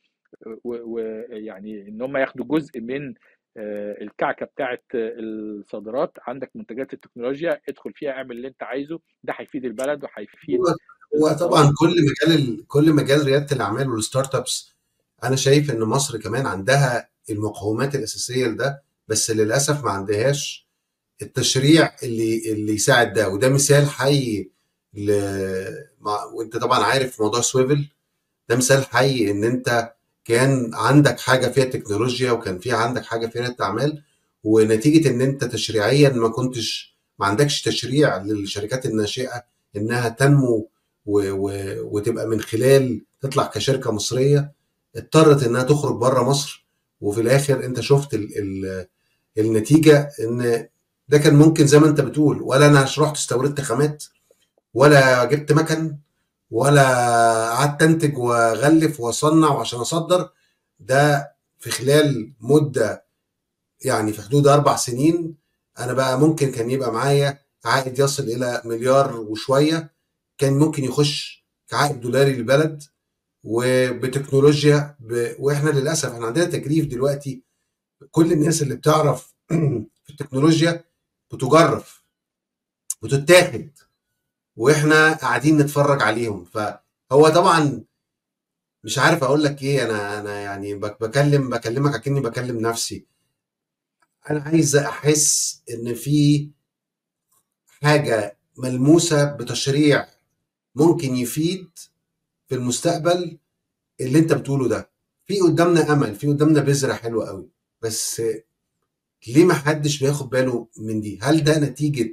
ويعني ان هم ياخدوا جزء من الكعكه بتاعه الصادرات عندك منتجات التكنولوجيا ادخل فيها اعمل اللي انت عايزه ده هيفيد البلد وهيفيد هو طبعا كل مجال كل مجال رياده الاعمال والستارت ابس انا شايف ان مصر كمان عندها المقومات الاساسيه لده بس للاسف ما عندهاش التشريع اللي اللي يساعد ده وده مثال حي ل... مع... وانت طبعا عارف موضوع سويفل ده مثال حي ان انت كان عندك حاجه فيها تكنولوجيا وكان فيها عندك حاجه فيها رياده اعمال ونتيجه ان انت تشريعيا ما كنتش ما عندكش تشريع للشركات الناشئه انها تنمو و... و... وتبقى من خلال تطلع كشركه مصريه اضطرت انها تخرج بره مصر وفي الاخر انت شفت ال... ال... النتيجه ان ده كان ممكن زي ما انت بتقول ولا انا رحت استوردت خامات ولا جبت مكن ولا قعدت انتج واغلف واصنع عشان اصدر ده في خلال مده يعني في حدود اربع سنين انا بقى ممكن كان يبقى معايا عائد يصل الى مليار وشويه كان ممكن يخش كعائد دولاري للبلد وبتكنولوجيا ب... واحنا للاسف احنا عندنا تجريف دلوقتي كل الناس اللي بتعرف في التكنولوجيا بتجرف وتتاخد واحنا قاعدين نتفرج عليهم فهو طبعا مش عارف اقول لك ايه انا انا يعني بكلم بكلمك اكني بكلم نفسي انا عايز احس ان في حاجه ملموسه بتشريع ممكن يفيد في المستقبل اللي انت بتقوله ده في قدامنا امل في قدامنا بذره حلوه قوي بس ليه ما حدش بياخد باله من دي هل ده نتيجه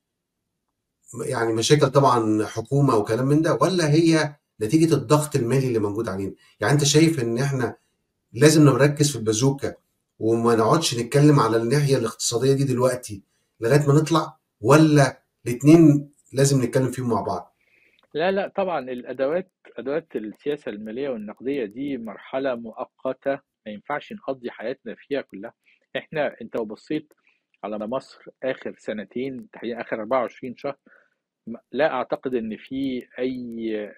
يعني مشاكل طبعا حكومه وكلام من ده ولا هي نتيجه الضغط المالي اللي موجود علينا يعني انت شايف ان احنا لازم نركز في البازوكا وما نقعدش نتكلم على الناحيه الاقتصاديه دي دلوقتي لغايه ما نطلع ولا الاثنين لازم نتكلم فيهم مع بعض لا لا طبعا الادوات ادوات السياسه الماليه والنقديه دي مرحله مؤقته ما ينفعش نقضي حياتنا فيها كلها احنا انت لو بصيت على مصر اخر سنتين تحديدا اخر 24 شهر لا اعتقد ان في اي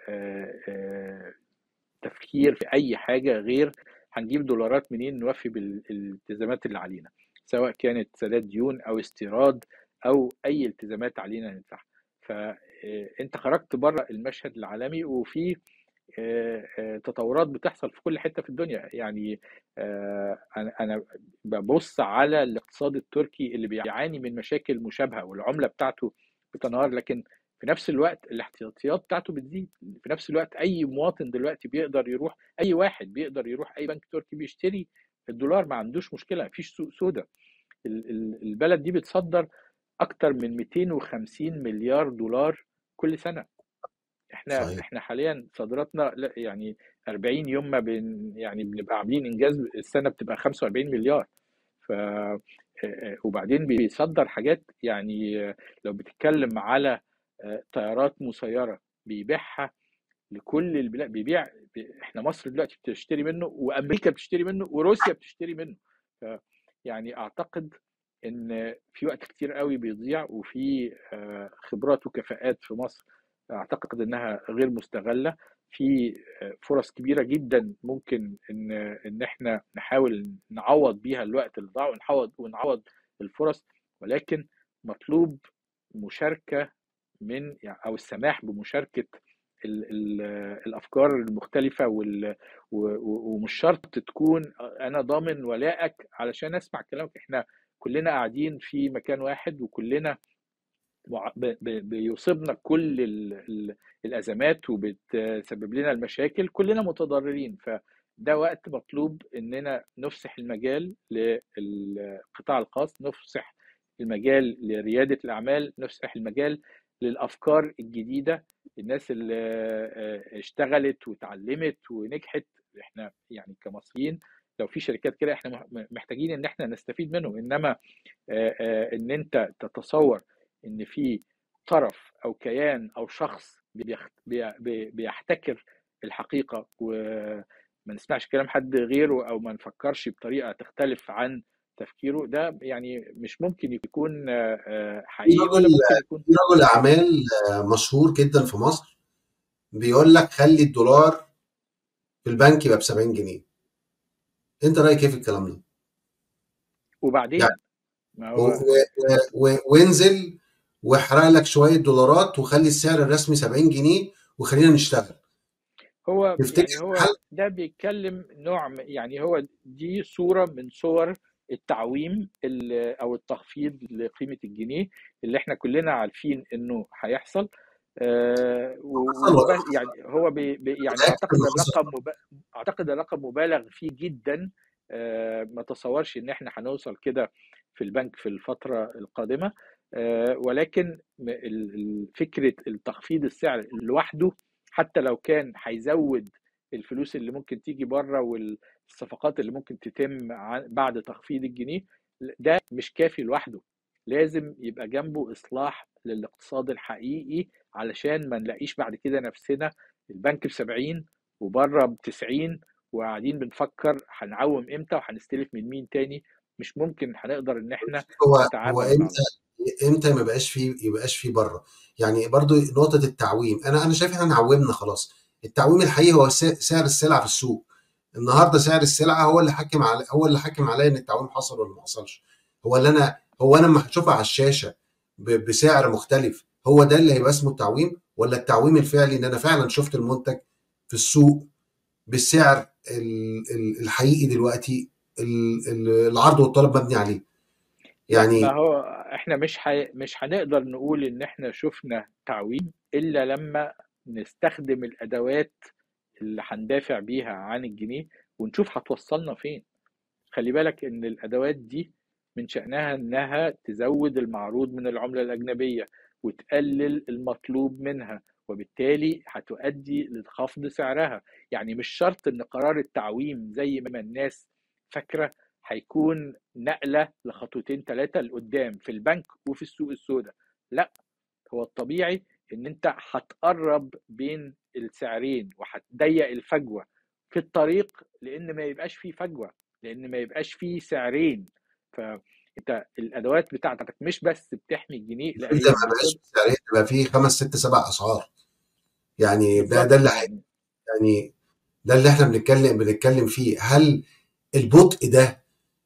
تفكير في اي حاجه غير هنجيب دولارات منين نوفي بالالتزامات اللي علينا سواء كانت سداد ديون او استيراد او اي التزامات علينا ندفعها فانت خرجت بره المشهد العالمي وفي تطورات بتحصل في كل حته في الدنيا يعني انا ببص على الاقتصاد التركي اللي بيعاني من مشاكل مشابهه والعمله بتاعته بتنهار لكن في نفس الوقت الاحتياطيات بتاعته بتزيد في نفس الوقت اي مواطن دلوقتي بيقدر يروح اي واحد بيقدر يروح اي بنك تركي بيشتري الدولار ما عندوش مشكله مفيش سوق سودا البلد دي بتصدر اكتر من 250 مليار دولار كل سنه احنا صحيح. احنا حاليا صادراتنا يعني 40 يوم ما بن يعني بنبقى عاملين انجاز السنه بتبقى 45 مليار ف وبعدين بيصدر حاجات يعني لو بتتكلم على طيارات مسيره بيبيعها لكل البلاد بيبيع احنا مصر دلوقتي بتشتري منه وامريكا بتشتري منه وروسيا بتشتري منه ف يعني اعتقد ان في وقت كتير قوي بيضيع وفي خبرات وكفاءات في مصر اعتقد انها غير مستغله في فرص كبيره جدا ممكن ان ان احنا نحاول نعوض بيها الوقت اللي ضاع ونعوض ونعوض الفرص ولكن مطلوب مشاركه من يعني او السماح بمشاركه ال ال الافكار المختلفه وال ومش شرط تكون انا ضامن ولائك علشان اسمع كلامك احنا كلنا قاعدين في مكان واحد وكلنا بيصيبنا كل الازمات وبتسبب لنا المشاكل كلنا متضررين فده وقت مطلوب اننا نفسح المجال للقطاع الخاص نفسح المجال لرياده الاعمال نفسح المجال للافكار الجديده الناس اللي اشتغلت وتعلمت ونجحت احنا يعني كمصريين لو في شركات كده احنا محتاجين ان احنا نستفيد منهم انما ان انت تتصور ان في طرف او كيان او شخص بيحتكر الحقيقه وما نسمعش كلام حد غيره او ما نفكرش بطريقه تختلف عن تفكيره ده يعني مش ممكن يكون حقيقي ولا ممكن يكون في رجل اعمال مشهور جدا في مصر بيقول لك خلي الدولار في البنك يبقى ب 70 جنيه انت رايك ايه في الكلام ده؟ وبعدين يعني ما و- هو و- و- وانزل واحرق لك شويه دولارات وخلي السعر الرسمي 70 جنيه وخلينا نشتغل هو تفتكر يعني هو هل ده بيتكلم نوع م- يعني هو دي صورة من صور التعويم ال- او التخفيض لقيمة الجنيه اللي احنا كلنا عارفين انه هيحصل آه، و- حصل ولا وبس يعني هو بي بي يعني متاكد اعتقد انه حصل الرقم مب... اعتقد الرقم مبالغ فيه جدا آه، ما تصورش ان احنا هنوصل كده في البنك في الفترة القادمة آه، ولكن م- ال- ال- فكرة التخفيض السعر لوحده حتى لو كان هيزود الفلوس اللي ممكن تيجي بره والصفقات اللي ممكن تتم عن- بعد تخفيض الجنيه ده مش كافي لوحده لازم يبقى جنبه إصلاح للاقتصاد الحقيقي علشان ما نلاقيش بعد كده نفسنا البنك ب 70 وبره ب 90 وقاعدين بنفكر هنعوم امتى وهنستلف من مين تاني مش ممكن هنقدر ان احنا هو هو نتعامل مع امتى امتى ما يبقاش فيه يبقاش فيه بره يعني برضو نقطه التعويم انا انا شايف احنا عومنا خلاص التعويم الحقيقي هو س- سعر السلعه في السوق النهارده سعر السلعه هو اللي حاكم على هو اللي حاكم عليا ان التعويم حصل ولا ما حصلش هو اللي انا هو انا لما هشوفها على الشاشه ب- بسعر مختلف هو ده اللي هيبقى اسمه التعويم ولا التعويم الفعلي ان انا فعلا شفت المنتج في السوق بالسعر ال- ال- الحقيقي دلوقتي ال- ال- العرض والطلب مبني عليه لا ما يعني هو احنا مش ح... مش هنقدر نقول ان احنا شفنا تعويم الا لما نستخدم الادوات اللي هندافع بيها عن الجنيه ونشوف هتوصلنا فين خلي بالك ان الادوات دي من شأنها انها تزود المعروض من العملة الأجنبية وتقلل المطلوب منها وبالتالي هتؤدي لخفض سعرها يعني مش شرط ان قرار التعويم زي ما الناس فاكرة هيكون نقلة لخطوتين ثلاثة لقدام في البنك وفي السوق السوداء لا هو الطبيعي ان انت هتقرب بين السعرين وهتضيق الفجوة في الطريق لان ما يبقاش فيه فجوة لان ما يبقاش فيه سعرين فانت الادوات بتاعتك مش بس بتحمي الجنيه لا انت هي ما بقاش بتض سعريه تبقى فيه خمس ست سبع اسعار يعني ده ده بالظبط اللي هي- يعني يعني ده اللي احنا بنتكلم بنتكلم فيه هل البطء ده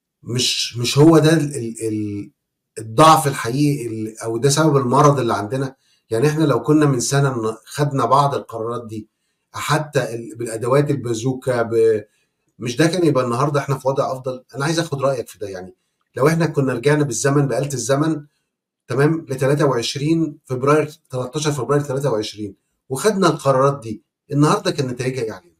مش مش هو ده ال ال ال الضعف الحقيقي ال- او ده سبب المرض اللي عندنا يعني احنا لو كنا من سنه ن- خدنا بعض القرارات دي حتى ال- بالادوات البازوكا ب... مش ده كان يبقى النهارده احنا في وضع افضل انا عايز اخد رايك في ده يعني لو احنا كنا رجعنا بالزمن بآلة الزمن تمام ل 23 فبراير 13 فبراير 23 وخدنا القرارات دي النهارده كان نتائجها ايه علينا؟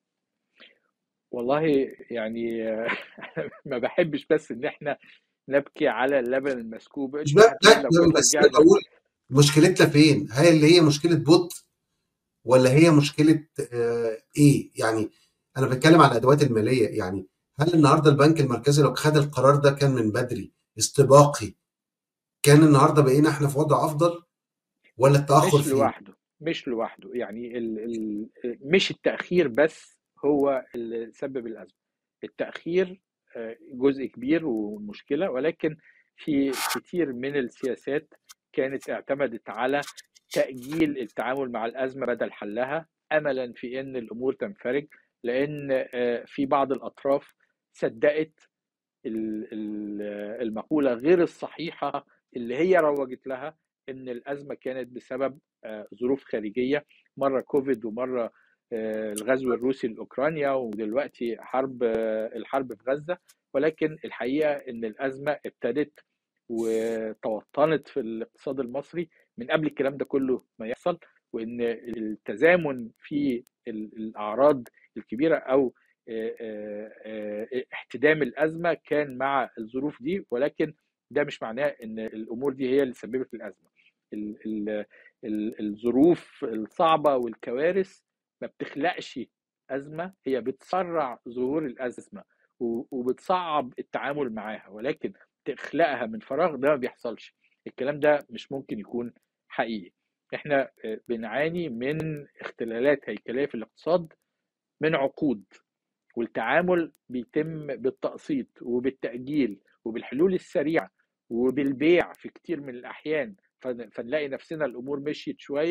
والله يعني ما بحبش بس ان احنا نبكي على اللبن المسكوب مش انت بقى هتلاقي لو كنت بس رجعنا بقول مشكلتنا فين؟ هل اللي هي مشكله بطء ولا هي مشكله آه ايه؟ يعني انا بتكلم على الادوات الماليه يعني هل النهارده البنك المركزي لو خد القرار ده كان من بدري استباقي كان النهارده بقينا احنا في وضع افضل ولا التاخر مش فيه؟ لوحده مش لوحده يعني ال ال مش التأخير بس هو اللي سبب الأزمة التأخير آه، جزء كبير ومشكلة ولكن في كتير من السياسات كانت اعتمدت على تأجيل التعامل مع الأزمة بدل حلها أملا في أن الأمور تنفرج لأن آه، في بعض الأطراف صدقت ال- ال- المقولة غير الصحيحة اللي هي روجت لها ان الازمه كانت بسبب آه، ظروف خارجيه مره كوفيد ومره آه، الغزو الروسي لاوكرانيا ودلوقتي حرب آه، الحرب في غزه ولكن الحقيقه ان الازمه ابتدت وتوطنت في الاقتصاد المصري من قبل الكلام ده كله ما يحصل وان التزامن في ال- الاعراض الكبيره او آه، آه، آه، احتدام الازمه كان مع الظروف دي ولكن ده مش معناه ان الامور دي هي اللي سببت الازمه ال- ال- ال- الظروف الصعبه والكوارث ما بتخلقش ازمه هي بتسرع ظهور الازمه و- وبتصعب التعامل معاها ولكن تخلقها من فراغ ده ما بيحصلش الكلام ده مش ممكن يكون حقيقي احنا آه، بنعاني من اختلالات هيكليه في الاقتصاد من عقود والتعامل بيتم بالتقسيط وبالتأجيل وبالحلول السريعة وبالبيع في كتير من الأحيان فن- فنلاقي نفسنا الأمور مشيت شوية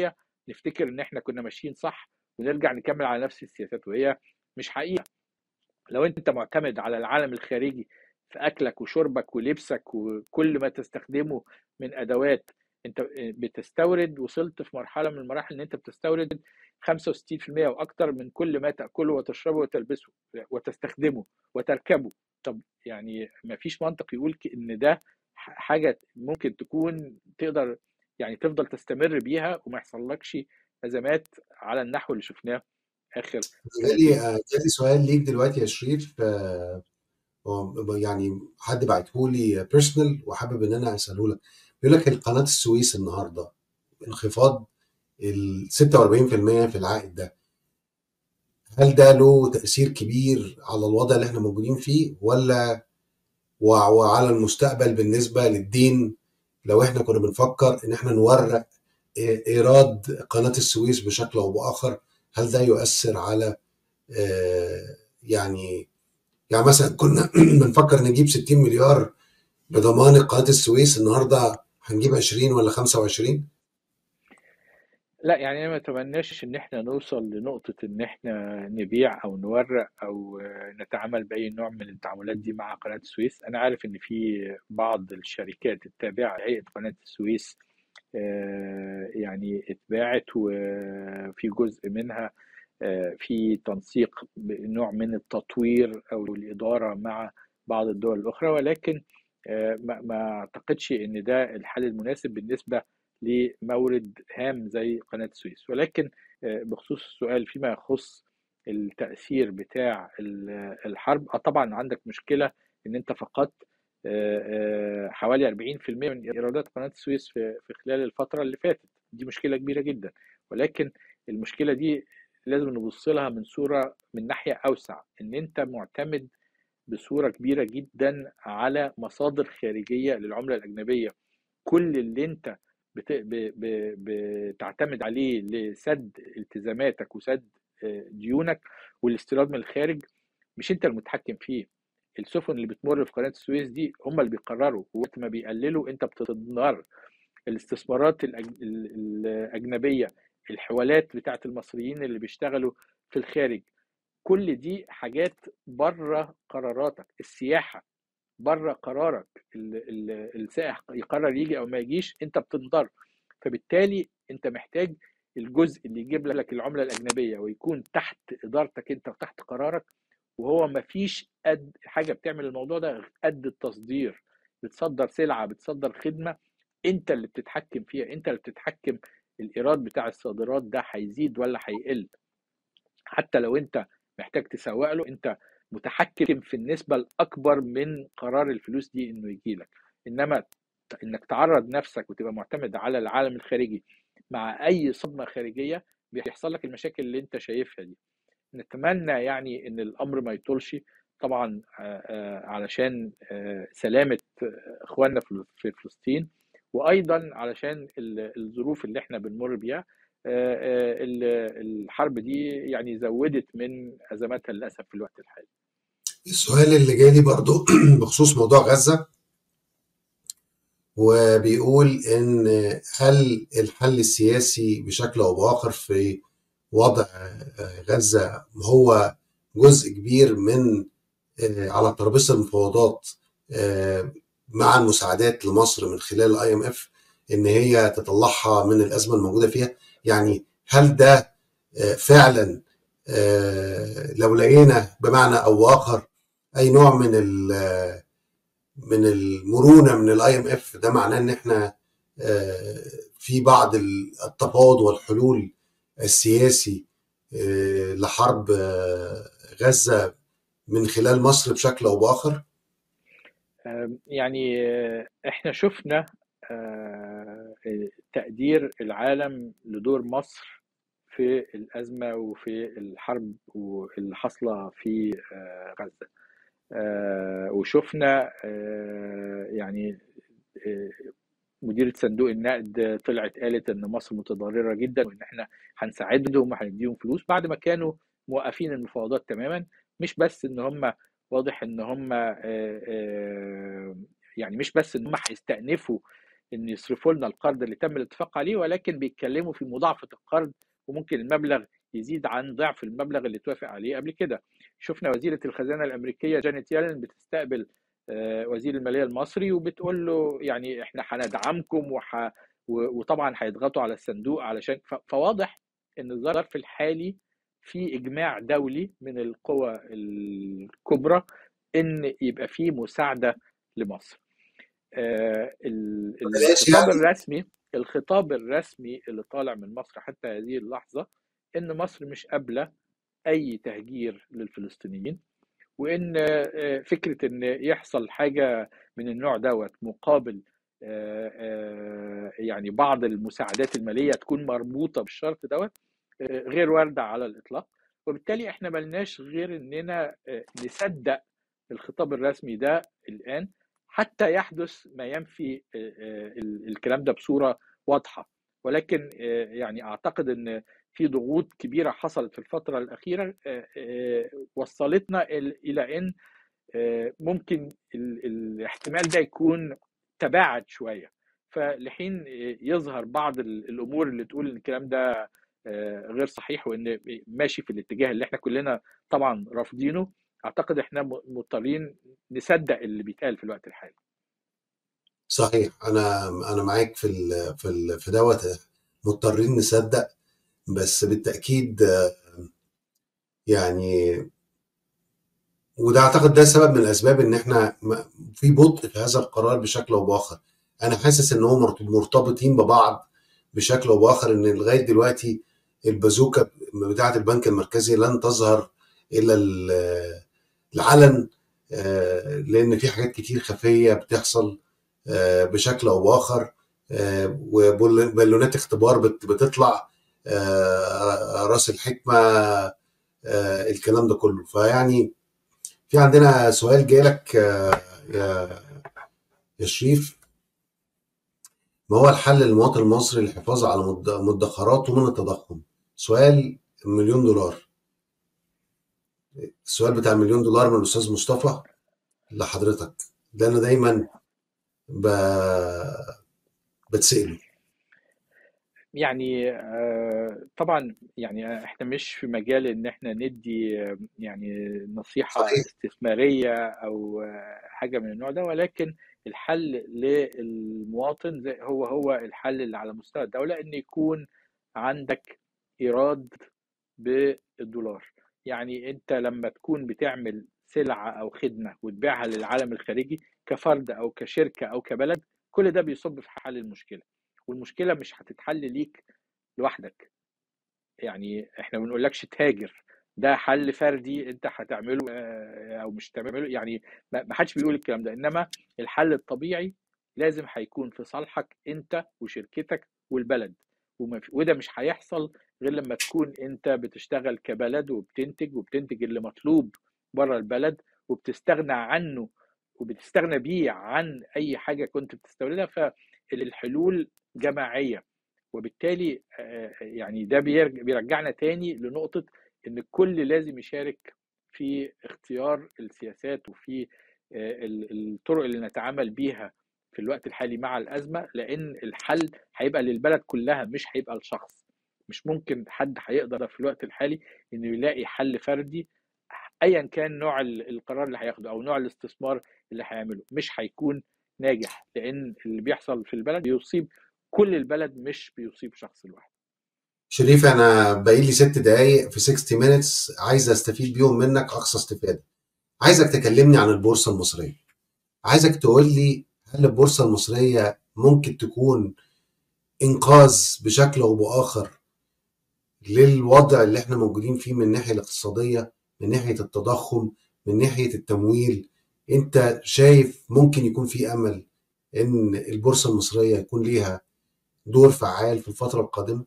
نفتكر ان احنا كنا ماشيين صح ونرجع نكمل على نفس السياسات وهي مش حقيقه لو انت معتمد على العالم الخارجي في اكلك وشربك ولبسك وكل ما تستخدمه من ادوات انت بتستورد وصلت في مرحله من المراحل ان انت بتستورد 65% واكثر من كل ما تاكله وتشربه وتلبسه وتستخدمه وتركبه طب يعني ما فيش منطق يقول ان ده حاجه ممكن تكون تقدر يعني تفضل تستمر بيها وما يحصلكش ازمات على النحو اللي شفناه اخر جالي جالي سؤال ليك دلوقتي يا شريف آه، هو يعني حد بعته لي بيرسونال وحابب ان انا اساله لك بيقول لك قناه السويس النهارده انخفاض ال 46% في العائد ده هل ده له تاثير كبير على الوضع اللي احنا موجودين فيه ولا وعلى المستقبل بالنسبه للدين لو احنا كنا بنفكر ان احنا نورق ايراد قناه السويس بشكل او باخر هل ده يؤثر على آه، يعني يعني مثلا كنا بنفكر نجيب 60 مليار بضمان قناه السويس النهارده هنجيب 20 ولا 25 لا يعني انا ما اتمناش ان احنا نوصل لنقطة ان احنا نبيع او نورق او نتعامل باي نوع من التعاملات دي مع قناة السويس انا عارف ان في بعض الشركات التابعة لهيئة قناة السويس آه، يعني اتباعت وفي جزء منها آه، في تنسيق بنوع من التطوير او الاداره مع بعض الدول الاخرى ولكن آه، ما اعتقدش ان ده الحل المناسب بالنسبه لمورد هام زي قناه السويس ولكن بخصوص السؤال فيما يخص التاثير بتاع الحرب طبعا عندك مشكله ان انت فقدت حوالي 40% من ايرادات قناه السويس في في خلال الفتره اللي فاتت دي مشكله كبيره جدا ولكن المشكله دي لازم نبص لها من صوره من ناحيه اوسع ان انت معتمد بصوره كبيره جدا على مصادر خارجيه للعمله الاجنبيه كل اللي انت بت... ب... ب... بتعتمد عليه لسد التزاماتك وسد ديونك والاستيراد من الخارج مش انت المتحكم فيه السفن اللي بتمر في قناه السويس دي هم اللي بيقرروا وقت ما بيقللوا انت بتنهار الاستثمارات الاجنبيه الحوالات بتاعت المصريين اللي بيشتغلوا في الخارج كل دي حاجات بره قراراتك السياحه بره قرارك السائح يقرر يجي او ما يجيش انت بتنضر فبالتالي انت محتاج الجزء اللي يجيب لك العمله الاجنبيه ويكون تحت ادارتك انت وتحت قرارك وهو ما فيش قد حاجه بتعمل الموضوع ده قد التصدير بتصدر سلعه بتصدر خدمه انت اللي بتتحكم فيها انت اللي بتتحكم الايراد بتاع الصادرات ده هيزيد ولا هيقل حتى لو انت محتاج تسوق له انت متحكم في النسبه الاكبر من قرار الفلوس دي انه يجي لك انما انك تعرض نفسك وتبقى معتمد على العالم الخارجي مع اي صدمه خارجيه بيحصل لك المشاكل اللي انت شايفها دي نتمنى يعني ان الامر ما يطولش طبعا علشان سلامه اخواننا في فلسطين وايضا علشان الظروف اللي احنا بنمر بيها الحرب دي يعني زودت من ازماتها للاسف في الوقت الحالي السؤال اللي جالي برضو بخصوص موضوع غزه وبيقول ان هل الحل السياسي بشكل او باخر في وضع غزه هو جزء كبير من على ترابيزه المفاوضات مع المساعدات لمصر من خلال الاي ام اف ان هي تطلعها من الازمه الموجوده فيها يعني هل ده فعلا لو لقينا بمعنى او اخر اي نوع من من المرونه من الاي ام اف ده معناه ان احنا في بعض التفاوض والحلول السياسي لحرب غزه من خلال مصر بشكل او باخر يعني احنا شفنا تقدير العالم لدور مصر في الازمه وفي الحرب اللي حاصله في غزه وشفنا يعني مديرة صندوق النقد طلعت قالت ان مصر متضرره جدا وان احنا هنساعدهم وهنديهم فلوس بعد ما كانوا موقفين المفاوضات تماما مش بس ان هم واضح ان هم يعني مش بس ان هم هيستأنفوا ان يصرفوا لنا القرض اللي تم الاتفاق عليه ولكن بيتكلموا في مضاعفه القرض وممكن المبلغ يزيد عن ضعف المبلغ اللي اتوافق عليه قبل كده شفنا وزيره الخزانه الامريكيه جانيت يالن بتستقبل وزير الماليه المصري وبتقول له يعني احنا هندعمكم وح... وطبعا هيضغطوا على الصندوق علشان فواضح ان الظرف الحالي في اجماع دولي من القوى الكبرى ان يبقى في مساعده لمصر. آه الخطاب الرسمي الخطاب الرسمي اللي طالع من مصر حتى هذه اللحظه ان مصر مش قابله اي تهجير للفلسطينيين وان فكره ان يحصل حاجه من النوع دوت مقابل يعني بعض المساعدات الماليه تكون مربوطه بالشرط دوت غير وارده على الاطلاق وبالتالي احنا ملناش غير اننا نصدق الخطاب الرسمي ده الان حتى يحدث ما ينفي الكلام ده بصوره واضحه ولكن يعني اعتقد ان في ضغوط كبيره حصلت في الفتره الاخيره وصلتنا الى ان ممكن الاحتمال ده يكون تباعد شويه فلحين يظهر بعض الامور اللي تقول ان الكلام ده غير صحيح وان ماشي في الاتجاه اللي احنا كلنا طبعا رافضينه اعتقد احنا مضطرين نصدق اللي بيتقال في الوقت الحالي صحيح انا انا معاك في ال في ال في دوت مضطرين نصدق بس بالتاكيد يعني وده اعتقد ده سبب من الاسباب ان احنا في بطء في هذا القرار بشكل او باخر انا حاسس ان هم مرتبطين ببعض بشكل او باخر ان لغايه دلوقتي البازوكه بتاعه البنك المركزي لن تظهر الا العلن لان في حاجات كتير خفيه بتحصل بشكل او باخر وبالونات اختبار بتطلع راس الحكمه الكلام ده كله فيعني في عندنا سؤال جاي يا يا شريف ما هو الحل للمواطن المصري للحفاظ على مدخراته من التضخم سؤال مليون دولار السؤال بتاع المليون دولار من الاستاذ مصطفى لحضرتك ده انا دايما ب... بتسأله يعني طبعا يعني احنا مش في مجال ان احنا ندي يعني نصيحة صحيح. استثمارية او حاجة من النوع ده ولكن الحل للمواطن زي هو هو الحل اللي على مستوى الدولة ان يكون عندك ايراد بالدولار يعني انت لما تكون بتعمل سلعة او خدمة وتبيعها للعالم الخارجي كفرد او كشركة او كبلد كل ده بيصب في حل المشكلة والمشكله مش هتتحل ليك لوحدك يعني احنا ما بنقولكش تهاجر ده حل فردي انت هتعمله او مش تعمله يعني ما حدش بيقول الكلام ده انما الحل الطبيعي لازم هيكون في صالحك انت وشركتك والبلد وده مش هيحصل غير لما تكون انت بتشتغل كبلد وبتنتج وبتنتج اللي مطلوب بره البلد وبتستغنى عنه وبتستغنى بيه عن اي حاجه كنت بتستوردها فالحلول جماعيه وبالتالي يعني ده بيرجعنا تاني لنقطه ان الكل لازم يشارك في اختيار السياسات وفي الطرق اللي نتعامل بيها في الوقت الحالي مع الازمه لان الحل هيبقى للبلد كلها مش هيبقى لشخص مش ممكن حد هيقدر في الوقت الحالي انه يلاقي حل فردي ايا كان نوع القرار اللي هياخده او نوع الاستثمار اللي هيعمله مش هيكون ناجح لان اللي بيحصل في البلد بيصيب كل البلد مش بيصيب شخص لوحده شريف انا باقي لي ست دقايق في 60 مينتس عايز استفيد بيهم منك اقصى استفاده عايزك تكلمني عن البورصه المصريه عايزك تقول لي هل البورصه المصريه ممكن تكون انقاذ بشكل او باخر للوضع اللي احنا موجودين فيه من الناحيه الاقتصاديه من ناحيه التضخم من ناحيه التمويل انت شايف ممكن يكون في امل ان البورصه المصريه يكون ليها دور فعال في الفتره القادمه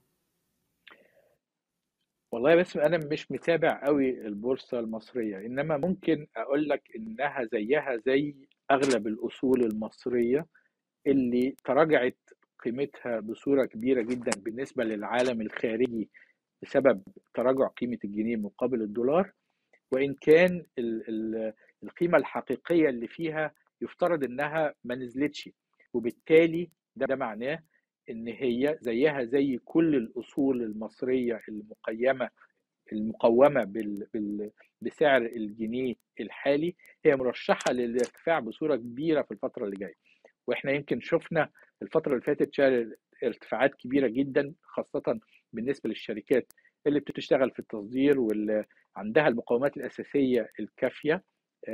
والله بس انا مش متابع قوي البورصه المصريه انما ممكن اقول لك انها زيها زي اغلب الاصول المصريه اللي تراجعت قيمتها بصوره كبيره جدا بالنسبه للعالم الخارجي بسبب تراجع قيمه الجنيه مقابل الدولار وان كان ال ال القيمه الحقيقيه اللي فيها يفترض انها ما نزلتش وبالتالي ده, ده معناه ان هي زيها زي كل الاصول المصريه المقيمه المقومه بال بال بسعر الجنيه الحالي هي مرشحه للارتفاع بصوره كبيره في الفتره اللي جايه واحنا يمكن شفنا الفتره اللي فاتت شهر ارتفاعات كبيره جدا خاصه بالنسبه للشركات اللي بتشتغل في التصدير واللي عندها المقومات الاساسيه الكافيه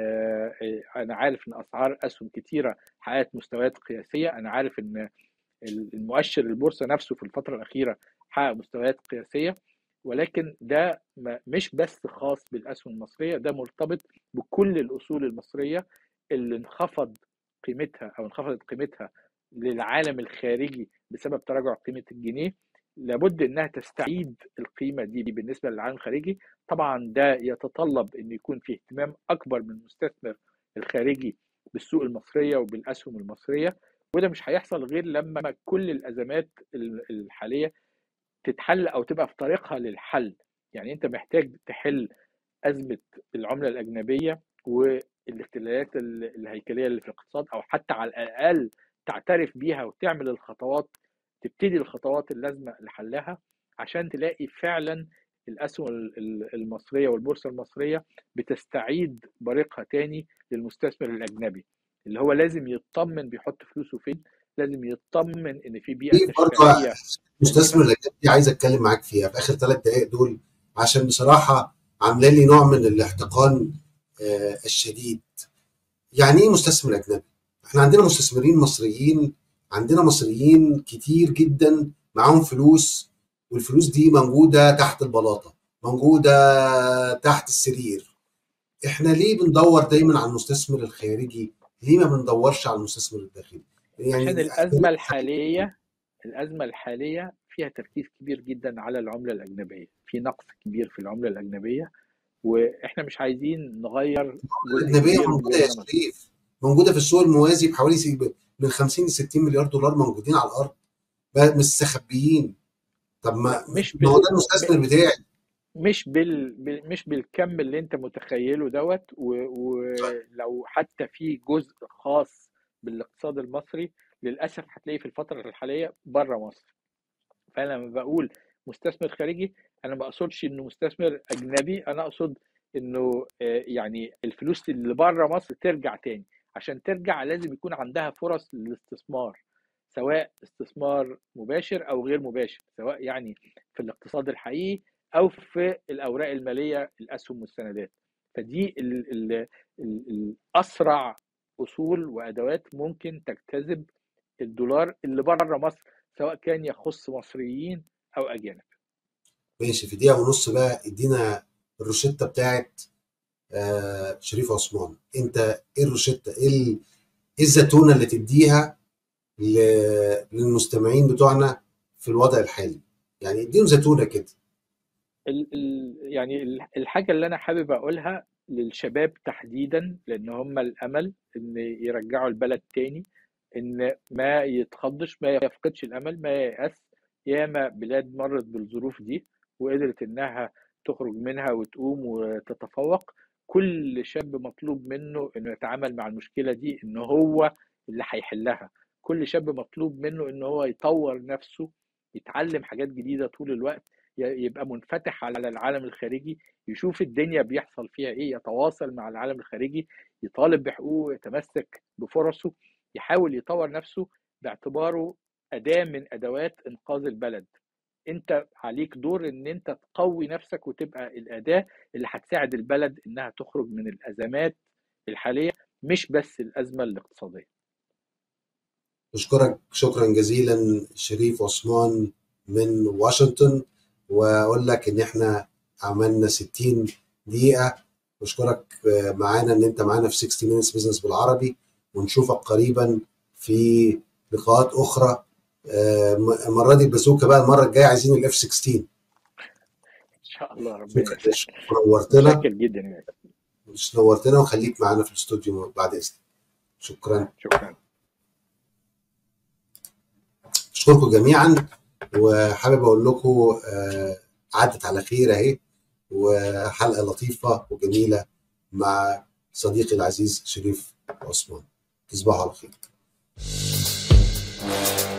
انا عارف ان اسعار اسهم كتيره حققت مستويات قياسيه انا عارف ان المؤشر البورصه نفسه في الفتره الاخيره حقق مستويات قياسيه ولكن ده مش بس خاص بالاسهم المصريه ده مرتبط بكل الاصول المصريه اللي انخفض قيمتها او انخفضت قيمتها للعالم الخارجي بسبب تراجع قيمه الجنيه لابد انها تستعيد القيمه دي بالنسبه للعالم الخارجي طبعا ده يتطلب ان يكون في اهتمام اكبر من المستثمر الخارجي بالسوق المصريه وبالاسهم المصريه وده مش هيحصل غير لما كل الازمات الحاليه تتحل او تبقى في طريقها للحل يعني انت محتاج تحل ازمه العمله الاجنبيه والاختلالات الهيكليه اللي في الاقتصاد او حتى على الاقل تعترف بيها وتعمل الخطوات تبتدي الخطوات اللازمه لحلها عشان تلاقي فعلا الاسهم المصريه والبورصه المصريه بتستعيد بريقها تاني للمستثمر الاجنبي اللي هو لازم يطمن بيحط فلوسه فين لازم يطمن ان في بيئه تشريعيه المستثمر الاجنبي عايز اتكلم معاك فيها في اخر ثلاث دقائق دول عشان بصراحه عامله لي نوع من الاحتقان آه الشديد يعني ايه مستثمر اجنبي؟ احنا عندنا مستثمرين مصريين عندنا مصريين كتير جدا معاهم فلوس والفلوس دي موجوده تحت البلاطه موجوده تحت السرير احنا ليه بندور دايما على المستثمر الخارجي ليه ما بندورش على المستثمر الداخلي يعني عشان الازمه الحاليه الازمه الحاليه فيها تركيز كبير جدا على العمله الاجنبيه في نقص كبير في العمله الاجنبيه واحنا مش عايزين نغير الاجنبيه موجوده يا شريف موجوده في السوق الموازي بحوالي من 50 ل 60 مليار دولار موجودين على الارض مستخبيين طب ما مش ما هو ده المستثمر بتاعي مش بال... مش بالكم اللي انت متخيله دوت ولو حتى في جزء خاص بالاقتصاد المصري للاسف هتلاقيه في الفتره الحاليه بره مصر فانا لما بقول مستثمر خارجي انا ما اقصدش انه مستثمر اجنبي انا اقصد انه يعني الفلوس اللي بره مصر ترجع تاني عشان ترجع لازم يكون عندها فرص للاستثمار سواء استثمار مباشر او غير مباشر سواء يعني في الاقتصاد الحقيقي او في الاوراق الماليه الاسهم والسندات فدي ال ال ال الاسرع اصول وادوات ممكن تجتذب الدولار اللي بره مصر سواء كان يخص مصريين او اجانب ماشي في دقيقه ونص بقى ادينا الروشته بتاعت آه شريف عثمان انت ايه الروشته ايه ايه الزتونه اللي تديها للمستمعين بتوعنا في الوضع الحالي يعني اديهم زتونه كده ال ال يعني الحاجه اللي انا حابب اقولها للشباب تحديدا لان هم الامل ان يرجعوا البلد تاني ان ما يتخضش ما يفقدش الامل ما ييأس ياما بلاد مرت بالظروف دي وقدرت انها تخرج منها وتقوم وتتفوق كل شاب مطلوب منه انه يتعامل مع المشكله دي ان هو اللي هيحلها كل شاب مطلوب منه ان هو يطور نفسه يتعلم حاجات جديده طول الوقت يبقى منفتح على العالم الخارجي يشوف الدنيا بيحصل فيها ايه يتواصل مع العالم الخارجي يطالب بحقوقه يتمسك بفرصه يحاول يطور نفسه باعتباره اداه من ادوات انقاذ البلد انت عليك دور ان انت تقوي نفسك وتبقى الاداه اللي هتساعد البلد انها تخرج من الازمات الحاليه مش بس الازمه الاقتصاديه أشكرك شكرا جزيلا شريف عثمان من واشنطن واقول لك ان احنا عملنا 60 دقيقه بشكرك معانا ان انت معانا في 60 مينتس بزنس بالعربي ونشوفك قريبا في لقاءات اخرى المره دي البازوكا بقى المره الجايه عايزين الاف 16 ان شاء الله ربنا نورتنا شكرا جدا يعني. نورتنا وخليك معانا في الاستوديو بعد اذنك شكرا شكرا اشكركم جميعا وحابب اقول لكم عدت على خير اهي وحلقه لطيفه وجميله مع صديقي العزيز شريف عثمان تصبحوا على خير السلام